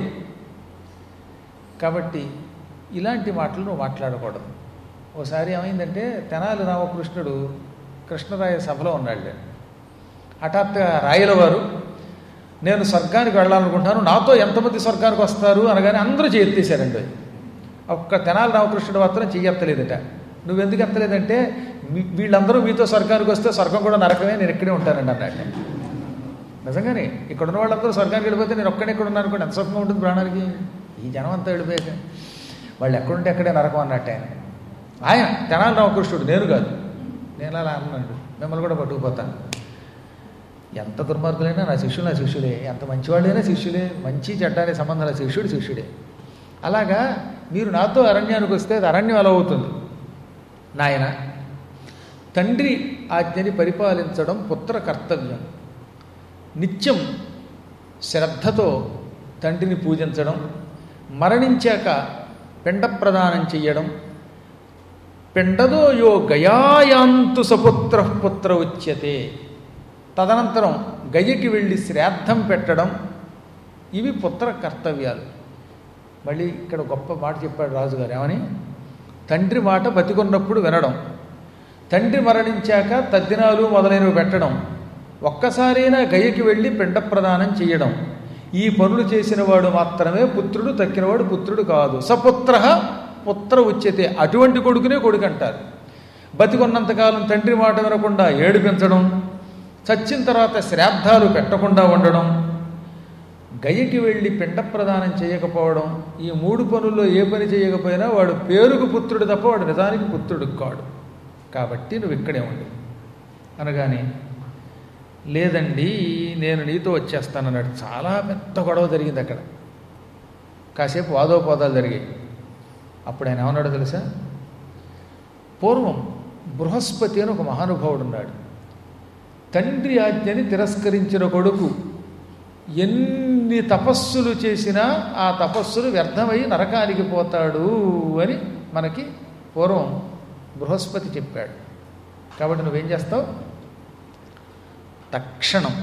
A: కాబట్టి ఇలాంటి మాటలు నువ్వు మాట్లాడకూడదు ఓసారి ఏమైందంటే తెనాలి రామకృష్ణుడు కృష్ణరాయ సభలో ఉన్నాడు హఠాత్తుగా రాయల వారు నేను స్వర్గానికి వెళ్ళాలనుకుంటున్నాను నాతో ఎంతమంది స్వర్గానికి వస్తారు అనగానే అందరూ చేయెత్తేశారండి ఒక్క తెనాలి రామకృష్ణుడు మాత్రం చెయ్యెత్తలేదట నువ్వెందుకు ఎత్తలేదంటే మీ- వీళ్ళందరూ మీతో స్వర్గానికి వస్తే స్వర్గం కూడా నరకమే నేను ఇక్కడే ఉంటానండి అన్నాడు నిజంగానే ఇక్కడ ఉన్న వాళ్ళందరూ స్వర్గానికి వెళ్ళిపోతే నేను ఒక్కడే ఇక్కడ ఉన్నాను అనుకోండి ఎంత సుఖంగా ఉంటుంది ప్రాణానికి ఈ జనం అంతా వెళ్ళిపోయాక వాళ్ళు ఎక్కడుంటే అక్కడే నరకం అన్నట్టు ఆయన ఆయన తెనాలి రామకృష్ణుడు నేను కాదు నేను అలా అన్నాడు మిమ్మల్ని కూడా పట్టుకుపోతాను ఎంత దుర్మార్గులైనా నా శిష్యులు నా శిష్యుడే ఎంత మంచివాళ్ళైనా శిష్యులే మంచి చెడ్డ అనే సంబంధాల శిష్యుడు శిష్యుడే అలాగా మీరు నాతో అరణ్యానికి వస్తే అది అరణ్యం ఎలా అవుతుంది నాయన తండ్రి ఆజ్ఞని పరిపాలించడం పుత్ర కర్తవ్యం నిత్యం శ్రద్ధతో తండ్రిని పూజించడం మరణించాక పిండ ప్రదానం చెయ్యడం పిండదో యో గయాయాంతు సపుత్ర పుత్ర ఉచ్యతే తదనంతరం గయ్యకి వెళ్ళి శ్రాద్ధం పెట్టడం ఇవి పుత్ర కర్తవ్యాలు మళ్ళీ ఇక్కడ గొప్ప మాట చెప్పాడు రాజుగారు ఏమని తండ్రి మాట బతికున్నప్పుడు వినడం తండ్రి మరణించాక తద్దినాలు మొదలైనవి పెట్టడం ఒక్కసారైనా గయ్యకి వెళ్ళి పిండ ప్రదానం చేయడం ఈ పనులు చేసిన వాడు మాత్రమే పుత్రుడు తక్కినవాడు పుత్రుడు కాదు సపుత్ర పుత్ర ఉచ్యతే అటువంటి కొడుకునే కొడుకు అంటారు బతికున్నంతకాలం తండ్రి మాట వినకుండా ఏడిపించడం చచ్చిన తర్వాత శ్రాద్ధాలు పెట్టకుండా ఉండడం గయ్యకి వెళ్ళి పిండ ప్రదానం చేయకపోవడం ఈ మూడు పనుల్లో ఏ పని చేయకపోయినా వాడు పేరుకు పుత్రుడు తప్ప వాడు నిజానికి పుత్రుడు కాడు కాబట్టి నువ్వు ఇక్కడే ఉండు అనగానే లేదండి నేను నీతో వచ్చేస్తానన్నాడు చాలా పెద్ద గొడవ జరిగింది అక్కడ కాసేపు వాదోపవాదాలు జరిగాయి అప్పుడు ఆయన ఏమన్నాడో తెలుసా పూర్వం బృహస్పతి అని ఒక మహానుభావుడు ఉన్నాడు తండ్రి ఆజ్ఞని తిరస్కరించిన కొడుకు ఎన్ని తపస్సులు చేసినా ఆ తపస్సులు వ్యర్థమై నరకానికి పోతాడు అని మనకి పూర్వం బృహస్పతి చెప్పాడు కాబట్టి నువ్వేం చేస్తావు తక్షణం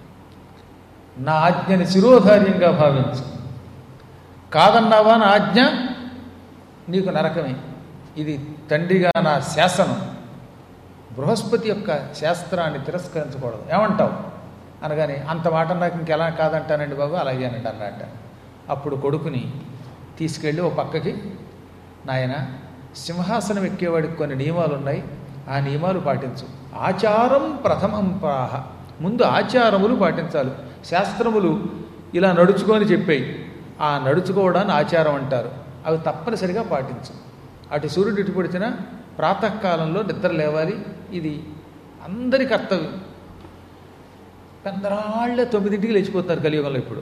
A: నా ఆజ్ఞని శిరోధార్యంగా భావించు కాదన్నావా నా ఆజ్ఞ నీకు నరకమే ఇది తండ్రిగా నా శాసనం బృహస్పతి యొక్క శాస్త్రాన్ని తిరస్కరించకూడదు ఏమంటావు అనగానే అంత మాట నాకు ఇంకెలా కాదంటానండి బాబు అలాగేనండి అన్నట్ట అప్పుడు కొడుకుని తీసుకెళ్ళి ఓ పక్కకి నాయన సింహాసనం ఎక్కేవాడికి కొన్ని నియమాలు ఉన్నాయి ఆ నియమాలు పాటించు ఆచారం ప్రథమం ప్రాహ ముందు ఆచారములు పాటించాలి శాస్త్రములు ఇలా నడుచుకొని చెప్పాయి ఆ నడుచుకోవడాన్ని ఆచారం అంటారు అవి తప్పనిసరిగా పాటించు అటు సూర్యుడు ఇటు పొడిచిన ప్రాతకాలంలో నిద్ర లేవాలి ఇది అందరి కర్తవ్యం పెందరాళ్ళే తొమ్మిదింటికి లేచిపోతారు కలియుగంలో ఇప్పుడు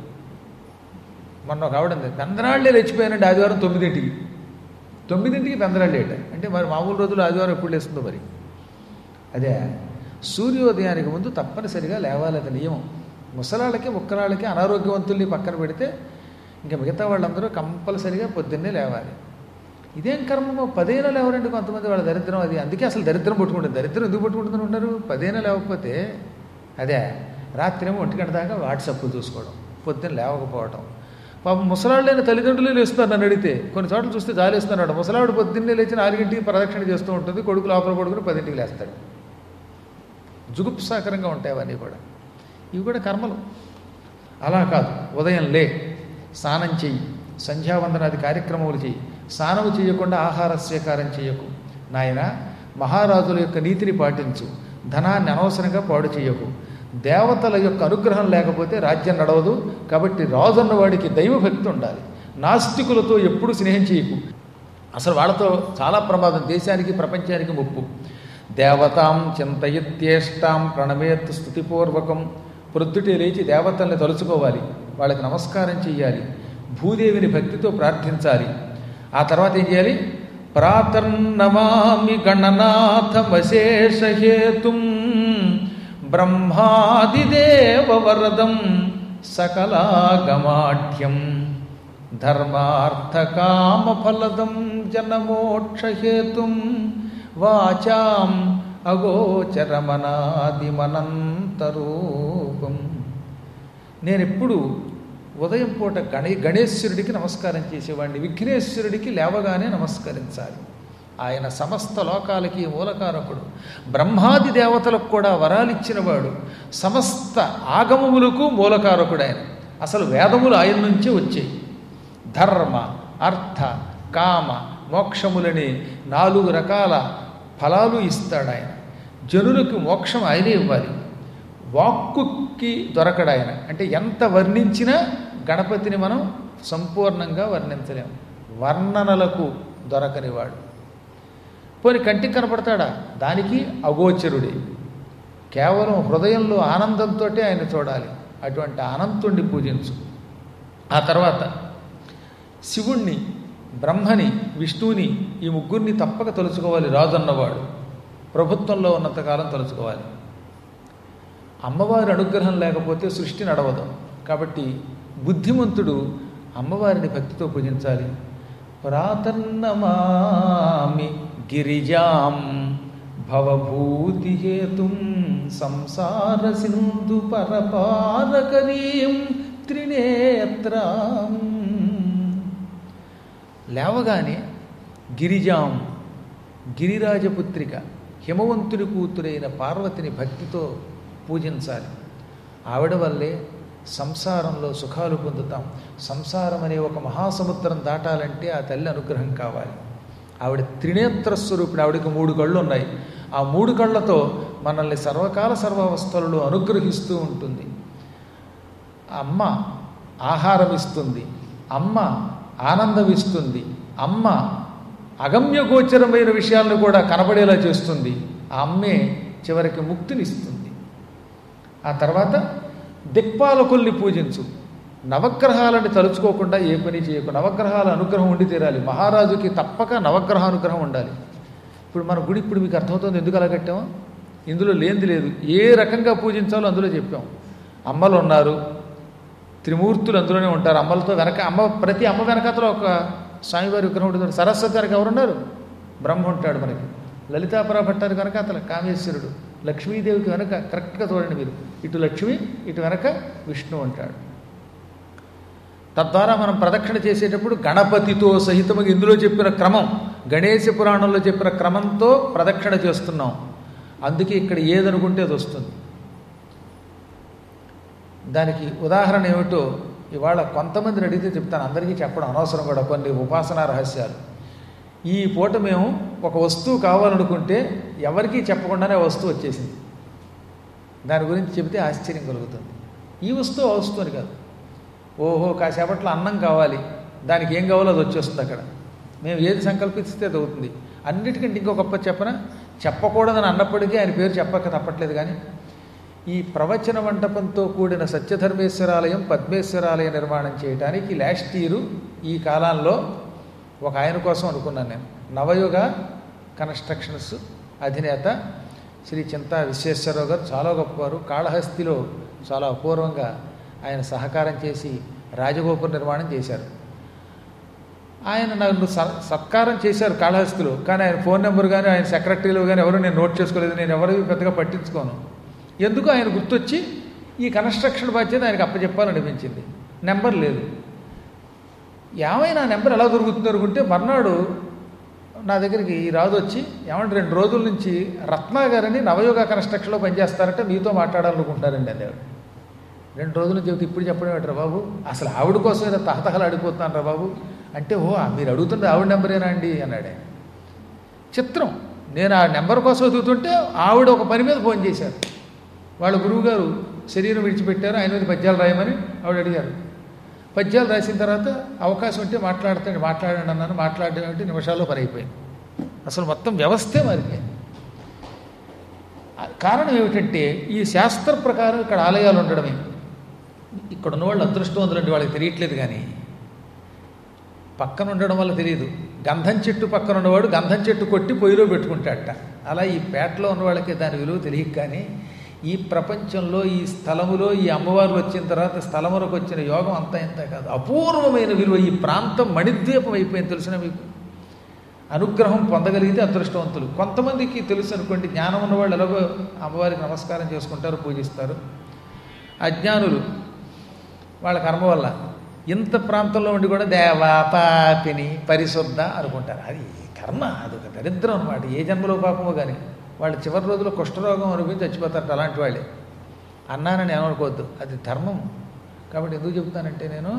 A: మొన్న ఒక ఆవిడ ఉంది పెందరాళ్ళే లేచిపోయానండి ఆదివారం తొమ్మిదింటికి తొమ్మిదింటికి పెందరాళ్ళేట అంటే మరి మామూలు రోజులు ఆదివారం ఎప్పుడు లేస్తుందో మరి అదే సూర్యోదయానికి ముందు తప్పనిసరిగా లేవాలి అది నియమం ముసలాళ్ళకి ముక్కలాళ్ళకి అనారోగ్యవంతుల్ని పక్కన పెడితే ఇంకా మిగతా వాళ్ళందరూ కంపల్సరిగా పొద్దున్నే లేవాలి ఇదేం కర్మమో పదేనా లేవరండి కొంతమంది వాళ్ళ దరిద్రం అది అందుకే అసలు దరిద్రం పట్టుకుంటుంది దరిద్రం ఎందుకు పట్టుకుంటుందని ఉన్నారు పదేనా లేవకపోతే అదే రాత్రి ఏమో ఒంటి గంట దాకా వాట్సాప్ చూసుకోవడం పొద్దున్న లేవకపోవడం పాపం ముసలాళ్ళైన తల్లిదండ్రులే లేస్తారు నన్ను అడిగితే కొన్ని చోట్ల చూస్తే జాలేస్తున్నాడు ముసలావిడ పొద్దున్నే లేచి నాలుగింటికి ప్రదక్షిణ చేస్తూ ఉంటుంది కొడుకు లోపల కొడుకుని పదింటికి లేస్తాడు జుగుప్సాకరంగా ఉంటాయి అవన్నీ కూడా ఇవి కూడా కర్మలు అలా కాదు ఉదయం లే స్నానం చెయ్యి సంధ్యావందనాది కార్యక్రమములు చెయ్యి స్నానము చేయకుండా ఆహార స్వీకారం చేయకు నాయన మహారాజుల యొక్క నీతిని పాటించు ధనాన్ని అనవసరంగా పాడు చేయకు దేవతల యొక్క అనుగ్రహం లేకపోతే రాజ్యం నడవదు కాబట్టి రాజు అన్నవాడికి దైవభక్తి ఉండాలి నాస్తికులతో ఎప్పుడు స్నేహం చేయకు అసలు వాళ్ళతో చాలా ప్రమాదం దేశానికి ప్రపంచానికి ముప్పు దేవతాం చింతయిత్యేష్టాం ప్రణమేత్ స్థుతిపూర్వకం ప్రొద్దుటే లేచి దేవతల్ని తలుచుకోవాలి వాళ్ళకి నమస్కారం చెయ్యాలి భూదేవిని భక్తితో ప్రార్థించాలి ఆ తర్వాత ఏం చేయాలి ప్రాతర్నమామి గణనాథమశేషహేతుం బ్రహ్మాదిదేవ వరదం సకలాగమాఢ్యం ధర్మార్థకామఫలదం జనమోక్షహేతుం వాచాం అగోచరమనాదిమనంతరూపం నేనెప్పుడు ఉదయం పూట గణే గణేశ్వరుడికి నమస్కారం చేసేవాడిని విఘ్నేశ్వరుడికి లేవగానే నమస్కరించాలి ఆయన సమస్త లోకాలకి మూలకారకుడు బ్రహ్మాది దేవతలకు కూడా వరాలిచ్చినవాడు సమస్త ఆగమములకు మూలకారకుడు ఆయన అసలు వేదములు ఆయన నుంచే వచ్చాయి ధర్మ అర్థ కామ మోక్షములని నాలుగు రకాల ఫలాలు ఇస్తాడు ఆయన జనులకు మోక్షం ఆయనే ఇవ్వాలి వాక్కుకి దొరకడు ఆయన అంటే ఎంత వర్ణించినా గణపతిని మనం సంపూర్ణంగా వర్ణించలేము వర్ణనలకు దొరకనివాడు పోని కంటికి కనపడతాడా దానికి అగోచరుడే కేవలం హృదయంలో ఆనందంతో ఆయన చూడాలి అటువంటి అనంతుణ్ణి పూజించు ఆ తర్వాత శివుణ్ణి బ్రహ్మని విష్ణువుని ఈ ముగ్గురిని తప్పక తలుచుకోవాలి రాజు అన్నవాడు ప్రభుత్వంలో ఉన్నంతకాలం తలుచుకోవాలి అమ్మవారి అనుగ్రహం లేకపోతే సృష్టి నడవదు కాబట్టి బుద్ధిమంతుడు అమ్మవారిని భక్తితో పూజించాలి ప్రాతర్నమామి గిరిజాం భవభూతిహేతుం సంసార సింధు పరపారకరీం త్రినేత్రాం లేవగానే గిరిజాం గిరిరాజపుత్రిక హిమవంతుడి కూతురైన పార్వతిని భక్తితో పూజించాలి ఆవిడ వల్లే సంసారంలో సుఖాలు పొందుతాం సంసారం అనే ఒక మహాసముద్రం దాటాలంటే ఆ తల్లి అనుగ్రహం కావాలి ఆవిడ త్రినేత్ర స్వరూపిణి ఆవిడకి మూడు కళ్ళు ఉన్నాయి ఆ మూడు కళ్ళతో మనల్ని సర్వకాల సర్వావస్థలలో అనుగ్రహిస్తూ ఉంటుంది అమ్మ ఆహారం ఇస్తుంది అమ్మ ఆనందం ఇస్తుంది అమ్మ అగమ్యగోచరమైన విషయాలను కూడా కనబడేలా చేస్తుంది ఆ అమ్మే చివరికి ముక్తినిస్తుంది ఆ తర్వాత దిక్పాలకుల్ని పూజించు నవగ్రహాలని తలుచుకోకుండా ఏ పని చేయకు నవగ్రహాల అనుగ్రహం ఉండి తీరాలి మహారాజుకి తప్పక నవగ్రహ అనుగ్రహం ఉండాలి ఇప్పుడు మన గుడి ఇప్పుడు మీకు అర్థమవుతుంది ఎందుకు అలా కట్టామో ఇందులో లేనిది లేదు ఏ రకంగా పూజించాలో అందులో చెప్పాం అమ్మలు ఉన్నారు త్రిమూర్తులు అందులోనే ఉంటారు అమ్మలతో వెనక అమ్మ ప్రతి అమ్మ వెనకతలో ఒక స్వామివారి విగ్రహం ఉంటుంది సరస్వతి వెనక ఎవరున్నారు బ్రహ్మ ఉంటాడు మనకి లలితాపరా భట్టారు కనుక అతను కామేశ్వరుడు లక్ష్మీదేవికి వెనక కరెక్ట్గా చూడండి మీరు ఇటు లక్ష్మి ఇటు వెనక విష్ణు ఉంటాడు తద్వారా మనం ప్రదక్షిణ చేసేటప్పుడు గణపతితో సహితముగా ఇందులో చెప్పిన క్రమం గణేశ పురాణంలో చెప్పిన క్రమంతో ప్రదక్షిణ చేస్తున్నాం అందుకే ఇక్కడ ఏదనుకుంటే అది వస్తుంది దానికి ఉదాహరణ ఏమిటో ఇవాళ కొంతమందిని అడిగితే చెప్తాను అందరికీ చెప్పడం అనవసరం కూడా కొన్ని ఉపాసనా రహస్యాలు ఈ పూట మేము ఒక వస్తువు కావాలనుకుంటే ఎవరికీ చెప్పకుండానే ఆ వస్తువు వచ్చేసింది దాని గురించి చెబితే ఆశ్చర్యం కలుగుతుంది ఈ వస్తువు ఆ వస్తువు అని కాదు ఓహో కాసేపట్లో అన్నం కావాలి దానికి ఏం కావాలో అది వచ్చేస్తుంది అక్కడ మేము ఏది సంకల్పిస్తే అది అవుతుంది అన్నిటికంటే ఇంకో గొప్ప చెప్పన చెప్పకూడదని అన్నప్పటికీ ఆయన పేరు చెప్పక తప్పట్లేదు కానీ ఈ ప్రవచన మంటపంతో కూడిన సత్యధర్మేశ్వరాలయం పద్మేశ్వరాలయ నిర్మాణం చేయడానికి లాస్ట్ ఇయర్ ఈ కాలంలో ఒక ఆయన కోసం అనుకున్నాను నేను నవయుగ కన్స్ట్రక్షన్స్ అధినేత శ్రీ చింతా విశ్వేశ్వరరావు గారు చాలా గొప్పవారు కాళహస్తిలో చాలా అపూర్వంగా ఆయన సహకారం చేసి రాజగోపుర నిర్మాణం చేశారు ఆయన నన్ను స- సత్కారం చేశారు కాళహస్తిలో కానీ ఆయన ఫోన్ నెంబర్ కానీ ఆయన సెక్రటరీలో కానీ ఎవరు నేను నోట్ చేసుకోలేదు నేను ఎవరు పెద్దగా పట్టించుకోను ఎందుకు ఆయన గుర్తొచ్చి ఈ కన్స్ట్రక్షన్ బాధ్యత ఆయనకు అప్పచెప్పాలనిపించింది నెంబర్ లేదు ఏమైనా నెంబర్ ఎలా దొరుకుతుంది అనుకుంటే మర్నాడు నా దగ్గరికి ఈ రాజు వచ్చి ఏమంటే రెండు రోజుల నుంచి రత్నా గారని నవయోగ కన్స్ట్రక్షన్లో పనిచేస్తారంటే మీతో మాట్లాడాలనుకుంటున్నారండి అనేవాడు రెండు రోజుల నుంచి చెబితే ఇప్పుడు చెప్పడం ఏంట్రా బాబు అసలు ఆవిడ కోసం ఏదో తహతహలు అడిగిపోతున్నాను రా బాబు అంటే ఓ ఆ మీరు అడుగుతుంది ఆవిడ నెంబరేనా అండి అన్నాడు ఆయన. చిత్రం నేను ఆ నెంబర్ కోసం ఎదుగుతుంటే ఆవిడ ఒక పని మీద ఫోన్ చేశారు వాళ్ళ గురువుగారు శరీరం విడిచిపెట్టారు ఆయన మీద పద్యాలు రాయమని ఆవిడ అడిగారు పద్యాలు రాసిన తర్వాత అవకాశం ఉంటే మాట్లాడతాడు మాట్లాడండి అన్నాను మాట్లాడడం ఏమిటి నిమిషాల్లో పని అయిపోయింది అసలు మొత్తం వ్యవస్థే మారిపోయింది ఆ కారణం ఏమిటంటే ఈ శాస్త్ర ప్రకారం ఇక్కడ ఆలయాలు ఉండడమే ఇక్కడ ఉన్న వాళ్ళు అదృష్టవంతులంటే వాళ్ళకి తెలియట్లేదు కానీ పక్కన ఉండడం వల్ల తెలియదు గంధం చెట్టు పక్కన ఉన్నవాడు గంధం చెట్టు కొట్టి పొయ్యిలో పెట్టుకుంటాడట అలా ఈ పేటలో ఉన్న వాళ్ళకి దాని విలువ తెలియక కానీ ఈ ప్రపంచంలో ఈ స్థలములో ఈ అమ్మవార్లు వచ్చిన తర్వాత స్థలములకు వచ్చిన యోగం అంతా ఇంత కాదు అపూర్వమైన విలువ ఈ ప్రాంతం మణిద్వీపం అయిపోయింది తెలిసిన మీకు అనుగ్రహం పొందగలిగితే అదృష్టవంతులు కొంతమందికి తెలుసు అనుకోండి జ్ఞానం ఉన్నవాళ్ళు ఎలాగో అమ్మవారికి నమస్కారం చేసుకుంటారు పూజిస్తారు అజ్ఞానులు వాళ్ళ కర్మ వల్ల ఇంత ప్రాంతంలో ఉండి కూడా దేవా పాపిని పరిశుద్ధ అనుకుంటారు అది కర్మ అది ఒక దరిద్రం అనమాట ఏ జన్మలో పాపమో కానీ వాళ్ళు చివరి రోజుల్లో కుష్ఠరోగం అనుభవించి చచ్చిపోతారు అలాంటి వాళ్ళే అన్నానని ఏమనుకోవద్దు అది ధర్మం కాబట్టి ఎందుకు చెబుతానంటే నేను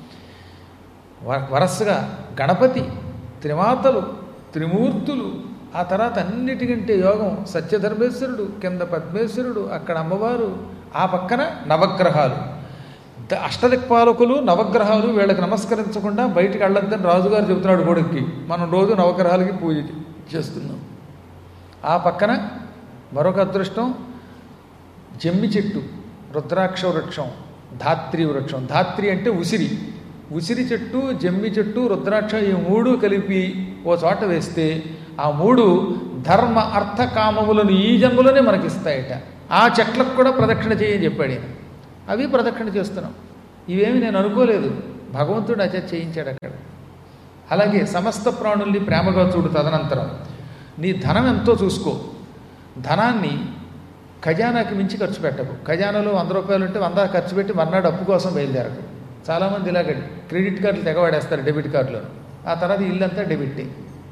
A: వ- వరసగా గణపతి త్రిమాతలు త్రిమూర్తులు ఆ తర్వాత అన్నిటికంటే యోగం సత్యధర్మేశ్వరుడు కింద పద్మేశ్వరుడు అక్కడ అమ్మవారు ఆ పక్కన నవగ్రహాలు ద- అష్టదిక్పాలకులు నవగ్రహాలు వీళ్ళకి నమస్కరించకుండా బయటికి వెళ్ళొద్దని రాజుగారు చెబుతున్నాడు కొడుక్కి మనం రోజు నవగ్రహాలకి పూజ చేస్తున్నాం ఆ పక్కన మరొక అదృష్టం జమ్మి చెట్టు రుద్రాక్ష వృక్షం ధాత్రి వృక్షం ధాత్రి అంటే ఉసిరి ఉసిరి చెట్టు జమ్మి చెట్టు రుద్రాక్ష ఈ మూడు కలిపి ఓ చోట వేస్తే ఆ మూడు ధర్మ అర్థ కామములను ఈ జన్మలోనే మనకిస్తాయట ఆ చెట్లకు కూడా ప్రదక్షిణ చేయని చెప్పాడు ఈయన అవి ప్రదక్షిణ చేస్తున్నాం ఇవేమి నేను అనుకోలేదు భగవంతుడు అచ చేయించాడు అక్కడ అలాగే సమస్త ప్రాణుల్ని ప్రేమగా చూడు తదనంతరం నీ ధనం ఎంతో చూసుకో ధనాన్ని ఖజానాకి మించి ఖర్చు పెట్టకు ఖజానాలో వంద రూపాయలు ఉంటే వంద ఖర్చు పెట్టి మర్నాడు అప్పు కోసం బయలుదేరకు చాలామంది ఇలాగ క్రెడిట్ కార్డులు తెగవాడేస్తారు డెబిట్ కార్డులో ఆ తర్వాత ఇల్లంతా డెబిట్టే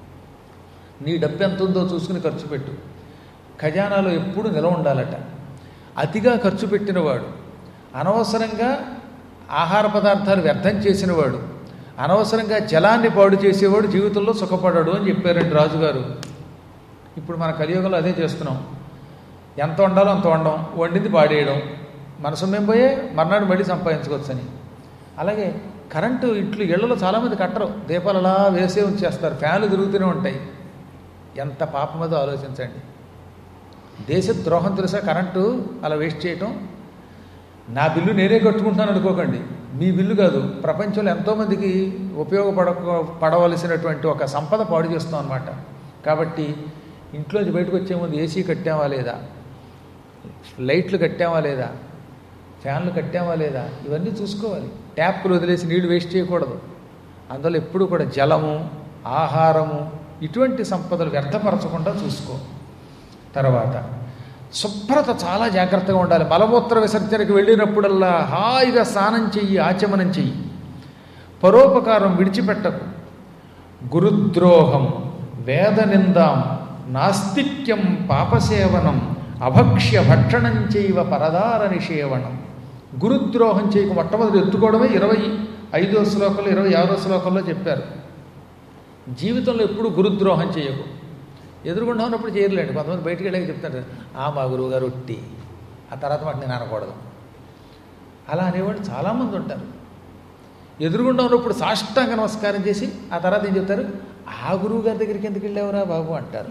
A: నీ డబ్బు ఎంత ఉందో చూసుకుని ఖర్చు పెట్టు ఖజానాలో ఎప్పుడు నిలవ ఉండాలట అతిగా ఖర్చు పెట్టినవాడు అనవసరంగా ఆహార పదార్థాలు వ్యర్థం చేసినవాడు అనవసరంగా జలాన్ని పాడు చేసేవాడు జీవితంలో సుఖపడాడు అని చెప్పారండి రాజుగారు ఇప్పుడు మన కలియుగంలో అదే చేస్తున్నాం ఎంత వండాలో అంత వండడం వండింది పాడేయడం మన సొమ్మేం పోయే మర్నాడు మళ్ళీ సంపాదించుకోవచ్చని అలాగే కరెంటు ఇంట్లో ఇళ్లలో చాలామంది కట్టరు దీపాలు అలా వేసే ఉంచేస్తారు ఫ్యాన్లు తిరుగుతూనే ఉంటాయి ఎంత పాపమదో ఆలోచించండి దేశద్రోహం తెలుసా కరెంటు అలా వేస్ట్ చేయటం నా బిల్లు నేనే కట్టుకుంటున్నాను అనుకోకండి మీ బిల్లు కాదు ప్రపంచంలో ఎంతోమందికి ఉపయోగపడ పడవలసినటువంటి ఒక సంపద పాడు చేస్తాం అనమాట కాబట్టి ఇంట్లోంచి బయటకు వచ్చే ముందు ఏసీ కట్టామా లేదా లైట్లు కట్టామా లేదా ఫ్యాన్లు కట్టామా లేదా ఇవన్నీ చూసుకోవాలి ట్యాప్లు వదిలేసి నీళ్లు వేస్ట్ చేయకూడదు అందులో ఎప్పుడు కూడా జలము ఆహారము ఇటువంటి సంపదలు వ్యర్థపరచకుండా చూసుకో తర్వాత శుభ్రత చాలా జాగ్రత్తగా ఉండాలి మలమూత్ర విసర్జనకు వెళ్ళినప్పుడల్లా హాయిగా స్నానం చెయ్యి ఆచమనం చెయ్యి పరోపకారం విడిచిపెట్టకు గురుద్రోహం వేదనిందాం నాస్తిక్యం పాపసేవనం అభక్ష్య భక్షణం చేయవ పరదార నిషేవణం గురుద్రోహం చేయక మొట్టమొదటి ఎత్తుకోవడమే ఇరవై ఐదో శ్లోకంలో ఇరవై ఆరో శ్లోకంలో చెప్పారు జీవితంలో ఎప్పుడు గురుద్రోహం చేయకు ఎదురుగుండా ఉన్నప్పుడు చేయలేండి కొంతమంది బయటికి వెళ్ళాక చెప్తారు ఆ మా గురువు గారు ఒట్టి ఆ తర్వాత మాట నేను అనకూడదు అలా అనేవాళ్ళు చాలామంది ఉంటారు ఎదురుగుండా ఉన్నప్పుడు సాష్టాంగ నమస్కారం చేసి ఆ తర్వాత ఏం చెప్తారు ఆ గురువు గారి దగ్గరికి ఎందుకు వెళ్ళావురా బాబు అంటారు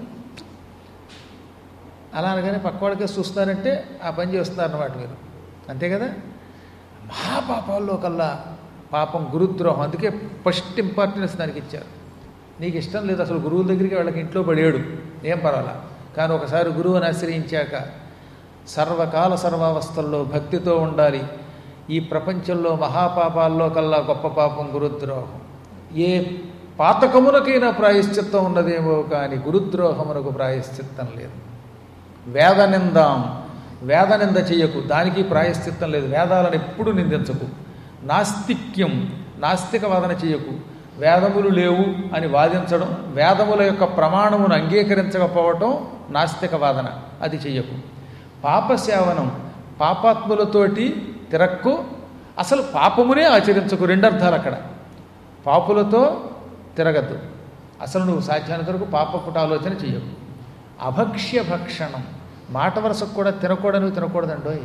A: అలా అనగానే పక్క వాళ్ళకే చూస్తారంటే ఆ పని చేస్తున్నారన్నమాట మీరు అంతే కదా మహాపాపాల్లో కల్లా పాపం గురుద్రోహం అందుకే ఫస్ట్ ఇంపార్టెన్స్ దానికి ఇచ్చారు నీకు ఇష్టం లేదు అసలు గురువుల దగ్గరికి వాళ్ళకి ఇంట్లో పడేడు ఏం పర్వాలా కానీ ఒకసారి గురువుని ఆశ్రయించాక సర్వకాల సర్వావస్థల్లో భక్తితో ఉండాలి ఈ ప్రపంచంలో మహాపాపాల్లో కల్లా గొప్ప పాపం గురుద్రోహం ఏ పాతకమునకైనా ప్రాయశ్చిత్తం ఉన్నదేమో కానీ గురుద్రోహమునకు ప్రాయశ్చిత్తం లేదు వేదనిందాం వేదనింద చెయ్యకు దానికి ప్రాయశ్చిత్తం లేదు వేదాలను ఎప్పుడు నిందించకు నాస్తిక్యం నాస్తిక వాదన చెయ్యకు వేదములు లేవు అని వాదించడం వేదముల యొక్క ప్రమాణమును అంగీకరించకపోవటం నాస్తిక వాదన అది చెయ్యకు పాపసేవనం పాపాత్ములతోటి తిరక్కు అసలు పాపమునే ఆచరించకు రెండర్థాలు అక్కడ పాపులతో తిరగద్దు అసలు నువ్వు సాధ్యానికి వరకు పాపపుట ఆలోచన చెయ్యకు అభక్ష్య భక్షణం మాట వరుసకు కూడా తినకూడని తినకూడదండోయ్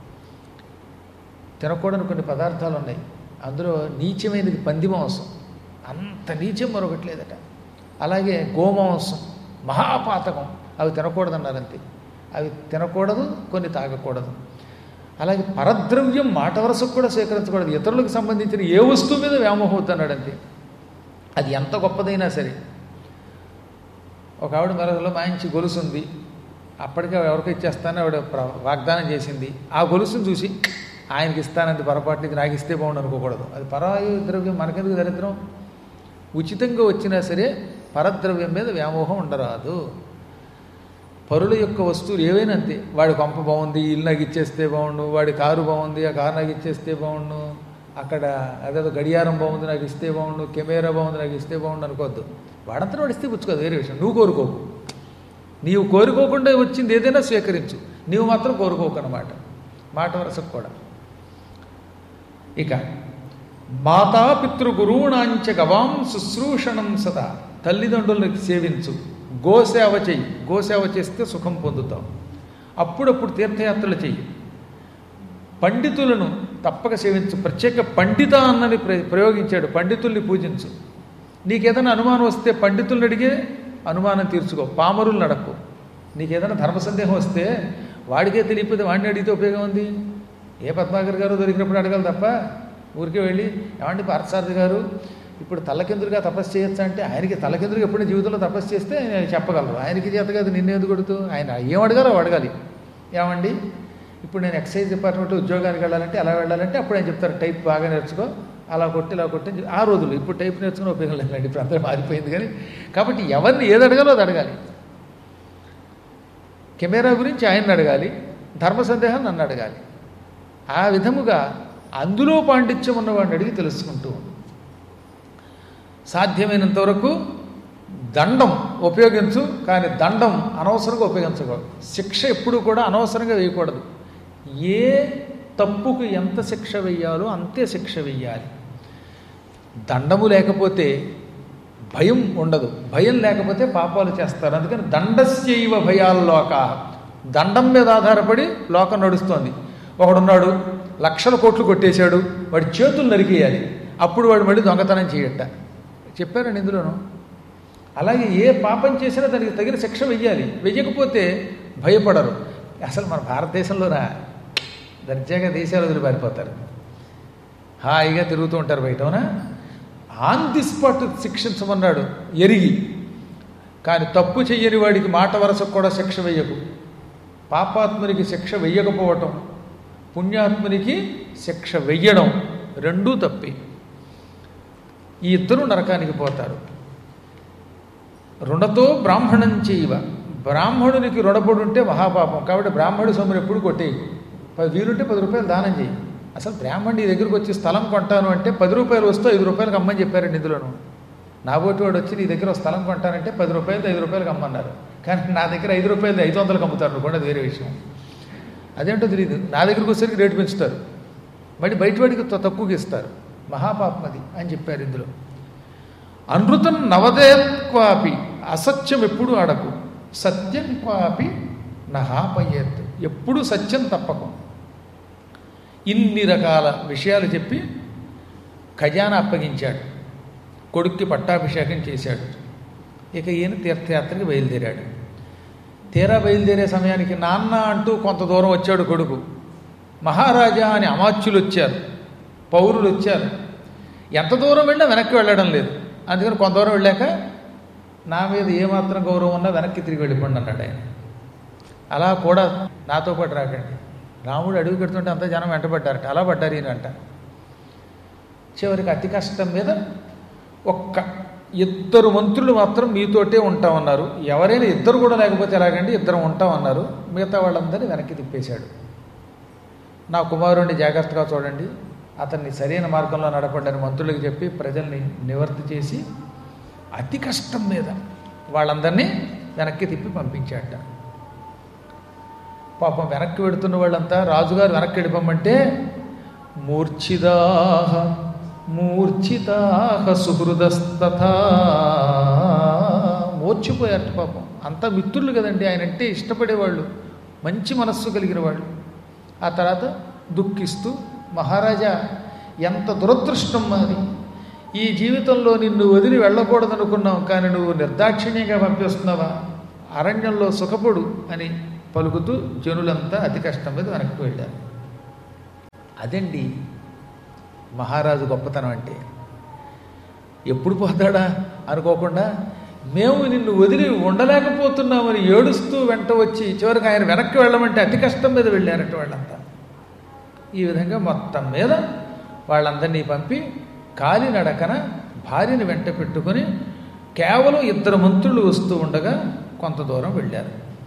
A: తినకూడని కొన్ని పదార్థాలు ఉన్నాయి అందులో నీచమైనది పంది మాంసం అంత నీచం మరొకటి లేదట అలాగే గోమాంసం మహాపాతకం అవి తినకూడదన్నారు అంతే అవి తినకూడదు కొన్ని తాగకూడదు అలాగే పరద్రవ్యం మాట వరుసకు కూడా స్వీకరించకూడదు ఇతరులకు సంబంధించిన ఏ వస్తువు మీద వ్యామోహం అవుతున్నాడు అంతే అది ఎంత గొప్పదైనా సరే ఒక ఆవిడ మరొకలో మంచి గొలుసు ఉంది అప్పటికే ఎవరికి ఇచ్చేస్తానని ఆవిడ ప్ర- వాగ్దానం చేసింది ఆ గొలుసును చూసి ఆయనకి ఇస్తానంది పొరపాటు ఇది నాకు ఇస్తే బాగుండు అనుకోకూడదు అది పరాయు ద్రవ్యం మనకెందుకు దరిద్రం ఉచితంగా వచ్చినా సరే పరద్రవ్యం మీద వ్యామోహం ఉండరాదు పరుల యొక్క వస్తువులు ఏవైనా అంతే వాడి కొంప బాగుంది ఈ ఇల్లు నాకు ఇచ్చేస్తే బాగుండు వాడి కారు బాగుంది ఆ కారు నాకు ఇచ్చేస్తే బాగుండు అక్కడ అదేదో గడియారం బాగుంది నాకు ఇస్తే బాగుండు కెమెరా బాగుంది నాకు ఇస్తే బాగుండు అనుకోవద్దు వాడంతా వాడు ఇస్తే పుచ్చుకోదు వేరే విషయం నువ్వు కోరుకోకు నీవు కోరుకోకుండా వచ్చింది ఏదైనా స్వీకరించు నీవు మాత్రం కోరుకోకనమాట మాట వరసకు కూడా ఇక మాతాపితృ గురువుణాంచ గవాం శుశ్రూషణం సదా తల్లిదండ్రులను సేవించు గోసేవ చెయ్యి గోసేవ చేస్తే సుఖం పొందుతావు అప్పుడప్పుడు తీర్థయాత్రలు చెయ్యి పండితులను తప్పక సేవించు ప్రత్యేక పండిత అన్నని ప్ర- ప్రయోగించాడు పండితుల్ని పూజించు నీకేదైనా అనుమానం వస్తే పండితుల్ని అడిగే అనుమానం తీర్చుకో పామరుల్ని అడక్కు నీకేదైనా ధర్మ సందేహం వస్తే వాడికే తెలియకపోతే వాడిని అడిగితే ఉపయోగం ఉంది ఏ పద్మాకర్ గారు దొరికినప్పుడు అడగాలి తప్ప ఊరికే వెళ్ళి ఏమండి పార్థసారథి గారు ఇప్పుడు తలకిందులుగా తపస్సు చేయొచ్చా అంటే ఆయనకి తలకిందులుగా ఎప్పుడైనా జీవితంలో తపస్సు చేస్తే నేను చెప్పగలరు ఆయనకి చేత కాదు నిన్నేందుకు కొడుతూ ఆయన ఏం అడగాలో అవి అడగాలి ఏమండి ఇప్పుడు నేను ఎక్సైజ్ డిపార్ట్మెంట్లో ఉద్యోగానికి వెళ్ళాలంటే ఎలా వెళ్ళాలంటే అప్పుడు ఆయన చెప్తారు టైప్ బాగా నేర్చుకో అలా కొట్టి ఇలా కొట్టి అని చెప్పి- ఆ రోజులు ఇప్పుడు టైప్ నేర్చుకుని ఉపయోగం లేదండి ఇప్పుడు అంతా మారిపోయింది కానీ కాబట్టి ఎవరిని ఏది అడగాలో అది అడగాలి కెమెరా గురించి ఆయన్ని అడగాలి ధర్మ సందేహం నన్ను అడగాలి ఆ విధముగా అందులో పాండిత్యం ఉన్నవాడిని అడిగి తెలుసుకుంటూ ఉండు. సాధ్యమైనంత వరకు దండం ఉపయోగించు కానీ దండం అనవసరంగా ఉపయోగించకూడదు శిక్ష ఎప్పుడు కూడా అనవసరంగా వేయకూడదు ఏ తప్పుకు ఎంత శిక్ష వెయ్యాలో అంతే శిక్ష వెయ్యాలి దండము లేకపోతే భయం ఉండదు భయం లేకపోతే పాపాలు చేస్తారు అందుకని దండస్యైవ భయాల్లోక దండం మీద ఆధారపడి లోకం నడుస్తోంది ఒకడున్నాడు లక్షల కోట్లు కొట్టేశాడు వాడి చేతులు నరికేయాలి అప్పుడు వాడు మళ్ళీ దొంగతనం చేయట చెప్పారండి ఇందులోను అలాగే ఏ పాపం చేసినా దానికి తగిన శిక్ష వెయ్యాలి వెయ్యకపోతే భయపడరు అసలు మన భారతదేశంలోనా దర్జాగా దేశాలు వదిలి పారిపోతారు హాయిగా తిరుగుతూ ఉంటారు బయట అవునా ఆన్ ది స్పాట్ శిక్షించమన్నాడు ఎరిగి కానీ తప్పు చెయ్యని వాడికి మాట వరసకు కూడా శిక్ష వెయ్యకు పాపాత్మునికి శిక్ష వెయ్యకపోవటం పుణ్యాత్మునికి శిక్ష వెయ్యడం రెండూ తప్పి ఈ ఇద్దరు నరకానికి పోతారు రుణతో బ్రాహ్మణం చేయవ బ్రాహ్మణునికి రుణపడి ఉంటే మహాపాపం కాబట్టి బ్రాహ్మణుడి సొమ్మును ఎప్పుడు కొట్టేయి పది వీలుంటే పది రూపాయలు దానం చేయి అసలు బ్రాహ్మణుడి నీ దగ్గరికి వచ్చి స్థలం కొంటాను అంటే పది రూపాయలు వస్తూ ఐదు రూపాయలకు అమ్మని చెప్పారండి ఇందులోను నా బోటి వాడు వచ్చి నీ దగ్గర ఒక స్థలం కొంటానంటే పది రూపాయలు ఐదు రూపాయలకు అమ్మన్నారు కానీ నా దగ్గర ఐదు రూపాయలు ఐదు వందలకు అమ్ముతారు అనుకోండి అది వేరే విషయం అదేంటో తెలియదు నా దగ్గరికి వచ్చేసరికి రేటు పెంచుతారు మళ్ళీ బయట వాడికి త- తక్కువకి ఇస్తారు మహాపాపం అది అని చెప్పారు ఇందులో అనృతం నవదేత్వాపి అసత్యం ఎప్పుడు ఆడకు సత్యం క్వాపి నహాపయ్యత్ ఎప్పుడు సత్యం తప్పకు ఇన్ని రకాల విషయాలు చెప్పి ఖజానా అప్పగించాడు కొడుక్కి పట్టాభిషేకం చేశాడు ఇక ఈయన తీర్థయాత్రకి బయలుదేరాడు తీరా బయలుదేరే సమయానికి నాన్న అంటూ కొంత దూరం వచ్చాడు కొడుకు మహారాజా అని అమాత్యులు వచ్చారు పౌరులు వచ్చారు ఎంత దూరం వెళ్ళినా వెనక్కి వెళ్ళడం లేదు అందుకని కొంత దూరం వెళ్ళాక నా మీద ఏమాత్రం గౌరవం ఉన్నా వెనక్కి తిరిగి వెళ్ళిపోండి అన్నాడు ఆయన అలా కూడా నాతో పాటు రాకండి రాముడు అడుగు పెడుతుంటే అంతా జనం వెంటబడ్డారట అలా పడ్డారు ఈయన అంట చివరికి అతి కష్టం మీద ఒక్క ఇద్దరు మంత్రులు మాత్రం మీతోటే ఉంటామన్నారు ఎవరైనా ఇద్దరు కూడా లేకపోతే ఎలాగండి ఇద్దరం ఉంటామన్నారు మిగతా వాళ్ళందరినీ వెనక్కి తిప్పేశాడు నా కుమారుడిని జాగ్రత్తగా చూడండి అతన్ని సరైన మార్గంలో నడపండి అని మంత్రులకు చెప్పి ప్రజల్ని నివర్తి చేసి అతి కష్టం మీద వాళ్ళందరినీ వెనక్కి తిప్పి పంపించాట పాపం వెనక్కి పెడుతున్న వాళ్ళంతా రాజుగారు వెనక్కి వెళ్ళిపోమంటే మూర్ఛిదాహ మూర్ఛితాహ సుహృదస్తథా మూర్చిపోయారట పాపం అంతా మిత్రులు కదండి ఆయన అంటే ఇష్టపడేవాళ్ళు మంచి మనస్సు కలిగిన వాళ్ళు ఆ తర్వాత దుఃఖిస్తూ మహారాజా ఎంత దురదృష్టం మాది ఈ జీవితంలో నిన్ను వదిలి వెళ్ళకూడదనుకున్నాం కానీ నువ్వు నిర్దాక్షిణ్యంగా పంపిస్తున్నావా అరణ్యంలో సుఖపడు అని పలుకుతూ జనులంతా అతి కష్టం మీద వెనక్కి వెళ్ళారు అదండి మహారాజు గొప్పతనం అంటే ఎప్పుడు పోతాడా అనుకోకుండా మేము నిన్ను వదిలి ఉండలేకపోతున్నామని ఏడుస్తూ వెంట వచ్చి చివరికి ఆయన వెనక్కి వెళ్ళమంటే అతి కష్టం మీద వెళ్ళారట వాళ్ళంతా ఈ విధంగా మొత్తం మీద వాళ్ళందరినీ పంపి కాలినడకన భార్యని వెంట పెట్టుకొని కేవలం ఇద్దరు మంత్రులు వస్తూ ఉండగా కొంత దూరం వెళ్ళారు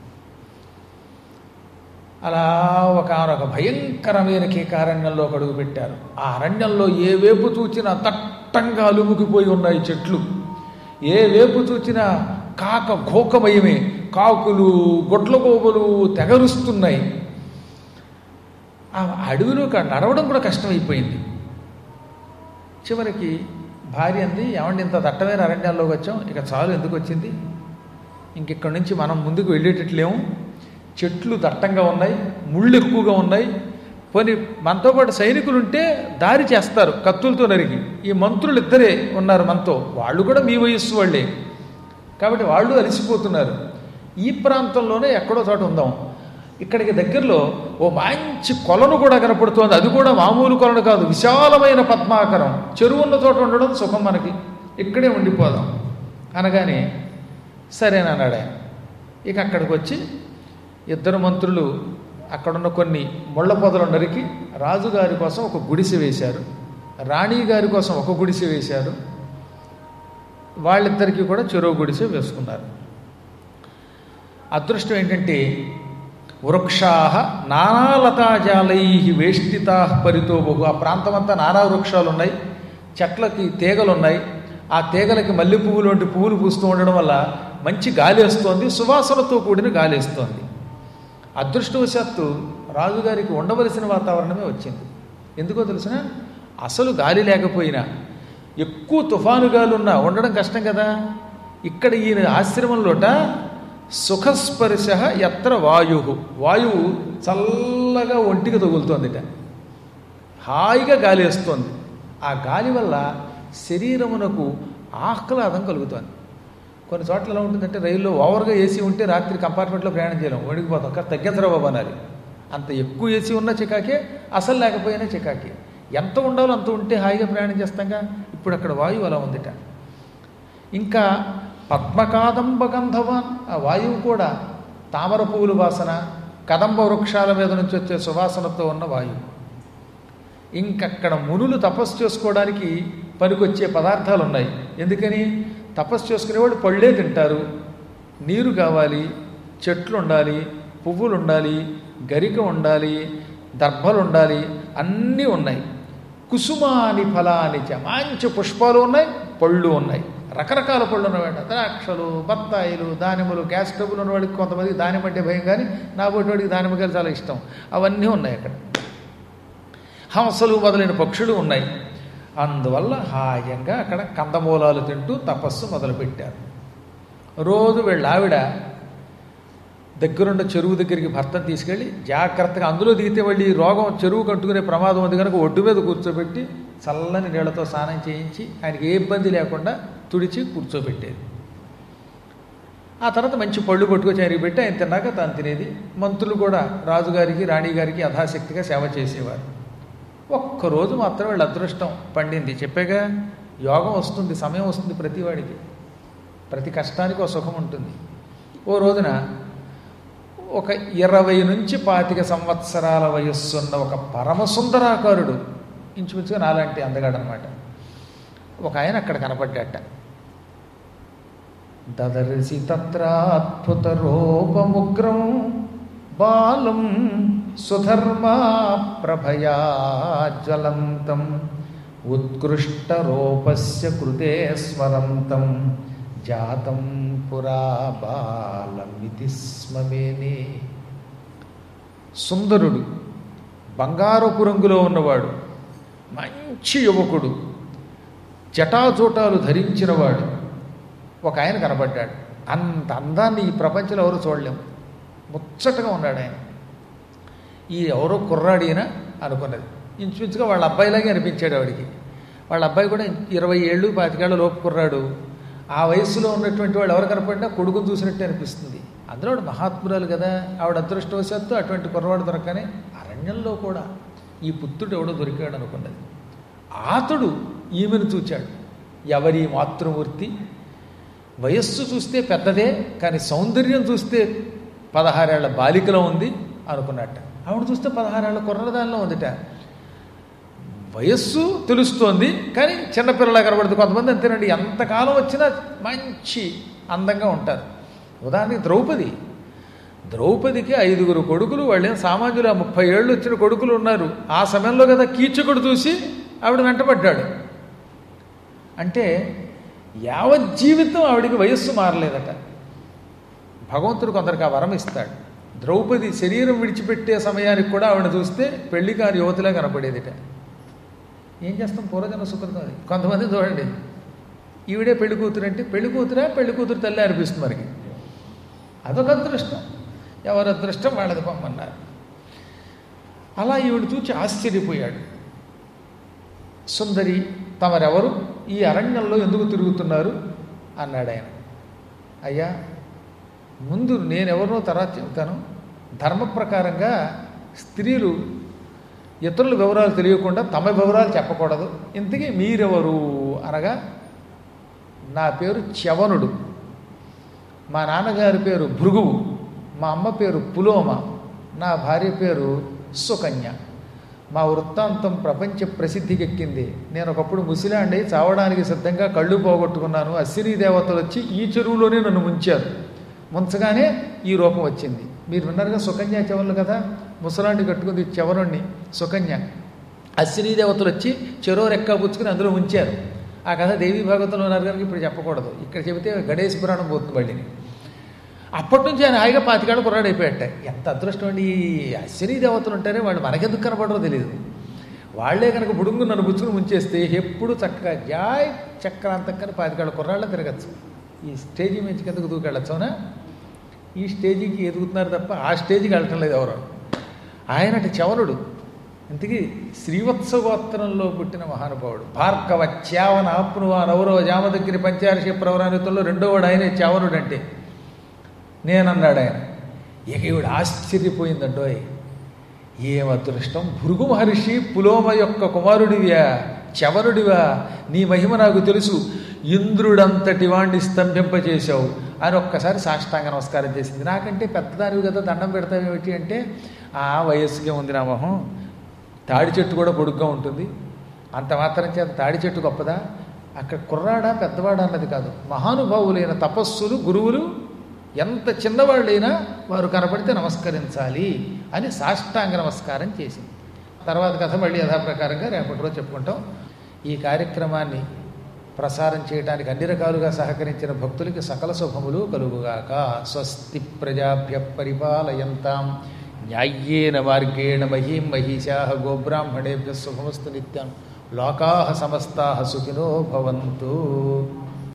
A: అలా ఒక ఒక భయంకరమైన కీకారణ్యంలో అడుగు పెట్టారు ఆ అరణ్యంలో ఏ వేపు చూచినా దట్టంగా అలుముకిపోయి ఉన్నాయి చెట్లు ఏ వేపు చూచినా కాక ఘోకమయమే కాకులు గొడ్ల గోబులు తెగరుస్తున్నాయి ఆ అడవిలో క- నడవడం కూడా కష్టమైపోయింది చివరికి భార్య అంది ఏమండి ఇంత దట్టమైన అరణ్యాల్లోకి వచ్చాం ఇక చాలు ఎందుకు వచ్చింది ఇంకెక్కడి నుంచి మనం ముందుకు వెళ్ళేటట్లేము చెట్లు దట్టంగా ఉన్నాయి ముళ్ళు ఎక్కువగా ఉన్నాయి పోనీ మనతో పాటు సైనికులు ఉంటే దారి చేస్తారు కత్తులతో నరికి ఈ మంత్రులు ఇద్దరే ఉన్నారు మనతో వాళ్ళు కూడా మీ వయస్సు వాళ్ళే కాబట్టి వాళ్ళు అలసిపోతున్నారు ఈ ప్రాంతంలోనే ఎక్కడో చోట ఉందాం ఇక్కడికి దగ్గరలో ఓ మంచి కొలను కూడా కనపడుతోంది అది కూడా మామూలు కొలను కాదు విశాలమైన పద్మాకరం చెరువు ఉన్న చోట ఉండడం సుఖం మనకి ఇక్కడే ఉండిపోదాం అనగానే సరేనన్నాడు ఆయన ఇక అక్కడికి వచ్చి ఇద్దరు మంత్రులు అక్కడున్న కొన్ని ముళ్ళ పొదలు నరికి రాజుగారి కోసం ఒక గుడిసె వేశారు రాణి గారి కోసం ఒక గుడిసె వేశారు వాళ్ళిద్దరికీ కూడా చెరువు గుడిసె వేసుకున్నారు అదృష్టం ఏంటంటే వృక్షా నానాలతాజాలై వేష్టితా పరితో బహు ఆ ప్రాంతమంతా నానా వృక్షాలు ఉన్నాయి చెట్లకి తీగలు ఉన్నాయి ఆ తీగలకి మల్లె పువ్వులు వంటి పువ్వులు పూస్తూ ఉండడం వల్ల మంచి గాలి వస్తోంది సువాసనతో కూడిన గాలి వస్తోంది అదృష్టవశాత్తు రాజుగారికి ఉండవలసిన వాతావరణమే వచ్చింది ఎందుకో తెలిసిన అసలు గాలి లేకపోయినా ఎక్కువ తుఫాను గాలి ఉన్నా ఉండడం కష్టం కదా ఇక్కడ ఈయన ఆశ్రమంలోట సుఖస్పర్శ ఎత్ర వాయు వాయువు చల్లగా ఒంటికి తగులుతోందిట హాయిగా గాలి వేస్తోంది ఆ గాలి వల్ల శరీరమునకు ఆహ్లాదం కలుగుతోంది కొన్ని చోట్ల ఎలా ఉంటుందంటే రైల్లో ఓవర్గా ఏసీ ఉంటే రాత్రి కంపార్ట్మెంట్లో ప్రయాణం చేయలేం వణికిపోతాం కానీ తగ్గించరా బాబు అనాలి అంత ఎక్కువ ఏసీ ఉన్న చికాకే అసలు లేకపోయినా చికాకే ఎంత ఉండాలో అంత ఉంటే హాయిగా ప్రయాణం చేస్తాంగా ఇప్పుడు అక్కడ వాయువు అలా ఉందిట ఇంకా పద్మకాదంబ గంధవాన్ ఆ వాయువు కూడా తామర పువ్వుల వాసన కదంబ వృక్షాల మీద నుంచి వచ్చే సువాసనతో ఉన్న వాయువు ఇంకక్కడ మునులు తపస్సు చేసుకోవడానికి పనికొచ్చే పదార్థాలు ఉన్నాయి ఎందుకని తపస్సు చేసుకునేవాడు పళ్ళే తింటారు నీరు కావాలి చెట్లు ఉండాలి పువ్వులు ఉండాలి గరిక ఉండాలి దర్భలు ఉండాలి అన్నీ ఉన్నాయి కుసుమాని ఫలాని చ మంచి పుష్పాలు ఉన్నాయి పళ్ళు ఉన్నాయి రకరకాల పళ్ళు ఉన్నవాడు ద్రాక్షలు బత్తాయిలు దానిమ్మలు గ్యాస్ ట్రబుల్ ఉన్నవాడికి కొంతమంది దానిమ్మ అంటే భయం కానీ నా వాడికి దానిమ్మకాయలు చాలా ఇష్టం అవన్నీ ఉన్నాయి అక్కడ హంసలు మొదలైన పక్షులు ఉన్నాయి అందువల్ల హాయంగా అక్కడ కందమూలాలు తింటూ తపస్సు మొదలుపెట్టారు రోజు వీళ్ళ ఆవిడ దగ్గరుండ చెరువు దగ్గరికి భర్తను తీసుకెళ్ళి జాగ్రత్తగా అందులో దిగితే మళ్ళీ ఈ రోగం చెరువు కట్టుకునే ప్రమాదం ఉంది కనుక ఒడ్డు మీద కూర్చోబెట్టి చల్లని నీళ్లతో స్నానం చేయించి ఆయనకి ఏ ఇబ్బంది లేకుండా తుడిచి కూర్చోబెట్టేది ఆ తర్వాత మంచి పళ్ళు పట్టుకొచ్చి ఆయనకి పెట్టి ఆయన తిన్నాక తాను తినేది మంత్రులు కూడా రాజుగారికి రాణిగారికి యథాశక్తిగా సేవ చేసేవారు ఒక్కరోజు మాత్రం వీళ్ళ అదృష్టం పండింది చెప్పాగా యోగం వస్తుంది సమయం వస్తుంది ప్రతివాడికి ప్రతి కష్టానికి ఒక సుఖం ఉంటుంది ఓ రోజున ఒక ఇరవై నుంచి పాతిక సంవత్సరాల వయస్సున్న ఒక పరమసుందరాకారుడు ఇంచుమించుగా నాలాంటి అందగాడనమాట ఒక ఆయన అక్కడ కనపడ్డాట దదర్శి తత్రాద్భుత రూపముగ్రం బాలం సుధర్మా ప్రభయా జ్వలంతం ఉత్కృష్టరూపస్య కృతే స్మరంతం జాతం పురా బాలమితి స్మమేనే సుందరుడు బంగారపు రంగులో ఉన్నవాడు మంచి యువకుడు జటాజూటాలు ధరించినవాడు ఒక ఆయన కనబడ్డాడు అంత అందాన్ని ఈ ప్రపంచంలో ఎవరు చూడలేము ముచ్చటగా ఉన్నాడు ఆయన ఈ ఎవరో కుర్రాడినా అనుకున్నది ఇంచుమించుగా వాళ్ళ అబ్బాయిలాగే అనిపించాడు ఆవిడికి వాళ్ళ అబ్బాయి కూడా ఇరవై ఏళ్ళు పాతికేళ్ళ లోపు కుర్రాడు ఆ వయస్సులో ఉన్నటువంటి వాళ్ళు ఎవరు కనపడినా కొడుకును చూసినట్టే అనిపిస్తుంది అందులో ఆవిడ మహాత్మురాలు కదా ఆవిడ అదృష్టవశాత్తు అటువంటి కుర్రవాడు దొరకనే అరణ్యంలో కూడా ఈ పుత్రుడు ఎవడో దొరికాడు అనుకున్నది ఆతుడు ఈమెను చూచాడు ఎవరి మాతృమూర్తి వయస్సు చూస్తే పెద్దదే కానీ సౌందర్యం చూస్తే పదహారేళ్ల బాలికలో ఉంది అనుకున్నట్ట ఆవిడ చూస్తే పదహారేళ్ల కుర్రదానిలో ఉందిట వయస్సు తెలుస్తోంది కానీ చిన్నపిల్లలా కనబడుతుంది కొంతమంది అంతేనండి ఎంతకాలం వచ్చినా మంచి అందంగా ఉంటారు ఉదాహరణకి ద్రౌపది ద్రౌపదికి ఐదుగురు కొడుకులు వాళ్ళేం సామాన్యులు ఆ ముప్పై ఏళ్ళు వచ్చిన కొడుకులు ఉన్నారు ఆ సమయంలో కదా కీచకుడు చూసి ఆవిడ వెంటబడ్డాడు అంటే యావజ్జీవితం ఆవిడికి వయస్సు మారలేదట భగవంతుడు కొందరికి ఆ వరం ఇస్తాడు ద్రౌపది శరీరం విడిచిపెట్టే సమయానికి కూడా ఆవిడ చూస్తే పెళ్లికారు యువతిలా కనపడేదిట ఏం చేస్తాం పూర్వజన సుకృతం అది కొంతమంది చూడండి ఈవిడే పెళ్లి కూతురు అంటే పెళ్లి కూతురా పెళ్లి కూతురు తల్లి అనిపిస్తుంది మనకి అదొక అదృష్టం ఎవరి అదృష్టం వాళ్ళది పొమ్మన్నారు అలా ఈవిడ చూచి ఆశ్చర్యపోయాడు సుందరి తమరెవరు ఈ అరణ్యంలో ఎందుకు తిరుగుతున్నారు అన్నాడు ఆయన అయ్యా ముందు నేనెవరినో తర్వాత చెప్తాను ధర్మ ప్రకారంగా స్త్రీలు ఇతరుల వివరాలు తెలియకుండా తమ వివరాలు చెప్పకూడదు ఇంతకీ మీరెవరు అనగా నా పేరు చవనుడు మా నాన్నగారి పేరు భృగువు మా అమ్మ పేరు పులోమ నా భార్య పేరు సుకన్య మా వృత్తాంతం ప్రపంచ ప్రసిద్ధికెక్కింది నేను ఒకప్పుడు ముసిలాండి చావడానికి సిద్ధంగా కళ్ళు పోగొట్టుకున్నాను అశ్విని దేవతలు వచ్చి ఈ చెరువులోనే నన్ను ముంచారు ముంచగానే ఈ రూపం వచ్చింది మీరు విన్నారుగా సుకన్య చెవలు కదా ముసలాండి కట్టుకుంది చెవరుణ్ణి సుకన్య అశ్విని దేవతలు వచ్చి చెరువు రెక్క పుచ్చుకుని అందులో ఉంచారు ఆ కథ దేవీ భాగవతంలో ఉన్నారు కనుక ఇప్పుడు చెప్పకూడదు ఇక్కడ చెబితే గణేష్ పురాణం పోతుంది మళ్ళీ అప్పటి నుంచి ఆయన హాయిగా పాతికాళ్ళు కుర్రాడు అయిపోయాట ఎంత అదృష్టం అండి ఈ అశ్విని దేవతలు ఉంటారే వాళ్ళు మనకెందుకు కనపడరో తెలియదు వాళ్లే కనుక బుడుంగు నన్ను బుచ్చుకుని ముంచేస్తే ఎప్పుడు చక్కగా జాయ్ చక్రాంతక్కని పాతికాళ్ళ కుర్రాళ్ళ తిరగచ్చు ఈ స్టేజీ మించి కిందకు దూకెళ్ళచ్చు అవునా ఈ స్టేజీకి ఎదుగుతున్నారు తప్ప ఆ స్టేజీకి వెళ్ళటం లేదు ఎవరు ఆయనటి చవనుడు ఇంతకీ శ్రీవత్స గోత్రంలో పుట్టిన మహానుభావుడు భార్గవ చ్యావన ఆప్నువ నవరవ జామదగ్గిరి పంచారిషి ప్రవరానితుల్లో రెండో వాడు ఆయనే చ్యావనుడు అంటే నేనన్నాడు ఆయన ఇక ఈవిడ ఆశ్చర్యపోయిందండోయ్ ఏం అదృష్టం భృగు మహర్షి పులోమ యొక్క కుమారుడివా చవనుడివా నీ మహిమ నాకు తెలుసు ఇంద్రుడంతటి వాణ్ణి స్తంభింపచేశావు అని ఒక్కసారి సాష్టాంగ నమస్కారం చేసింది నాకంటే పెద్దదానివి కదా దండం పెడతావేమిటి అంటే ఆ వయస్సుకే ఉంది నా మొహం తాడి చెట్టు కూడా పొడుగ్గా ఉంటుంది అంత మాత్రం చేత తాడి చెట్టు గొప్పదా అక్కడ కుర్రాడా పెద్దవాడా అన్నది కాదు మహానుభావులైన తపస్సులు గురువులు ఎంత చిన్నవాళ్ళైనా వారు కనపడితే నమస్కరించాలి అని సాష్టాంగ నమస్కారం చేసింది తర్వాత కథ మళ్ళీ యథాప్రకారంగా రేపటి రోజు చెప్పుకుంటాం ఈ కార్యక్రమాన్ని ప్రసారం చేయడానికి అన్ని రకాలుగా సహకరించిన భక్తులకి సకల శుభములు కలుగుగాక స్వస్తి ప్రజాభ్య పరిపాలయంతాం న్యాయ్యేన మార్గేణ మహీం మహిషా గోబ్రాహ్మణేభ్య శుభమస్తు నిత్యం లోకా సమస్తా సుఖినో భవంతు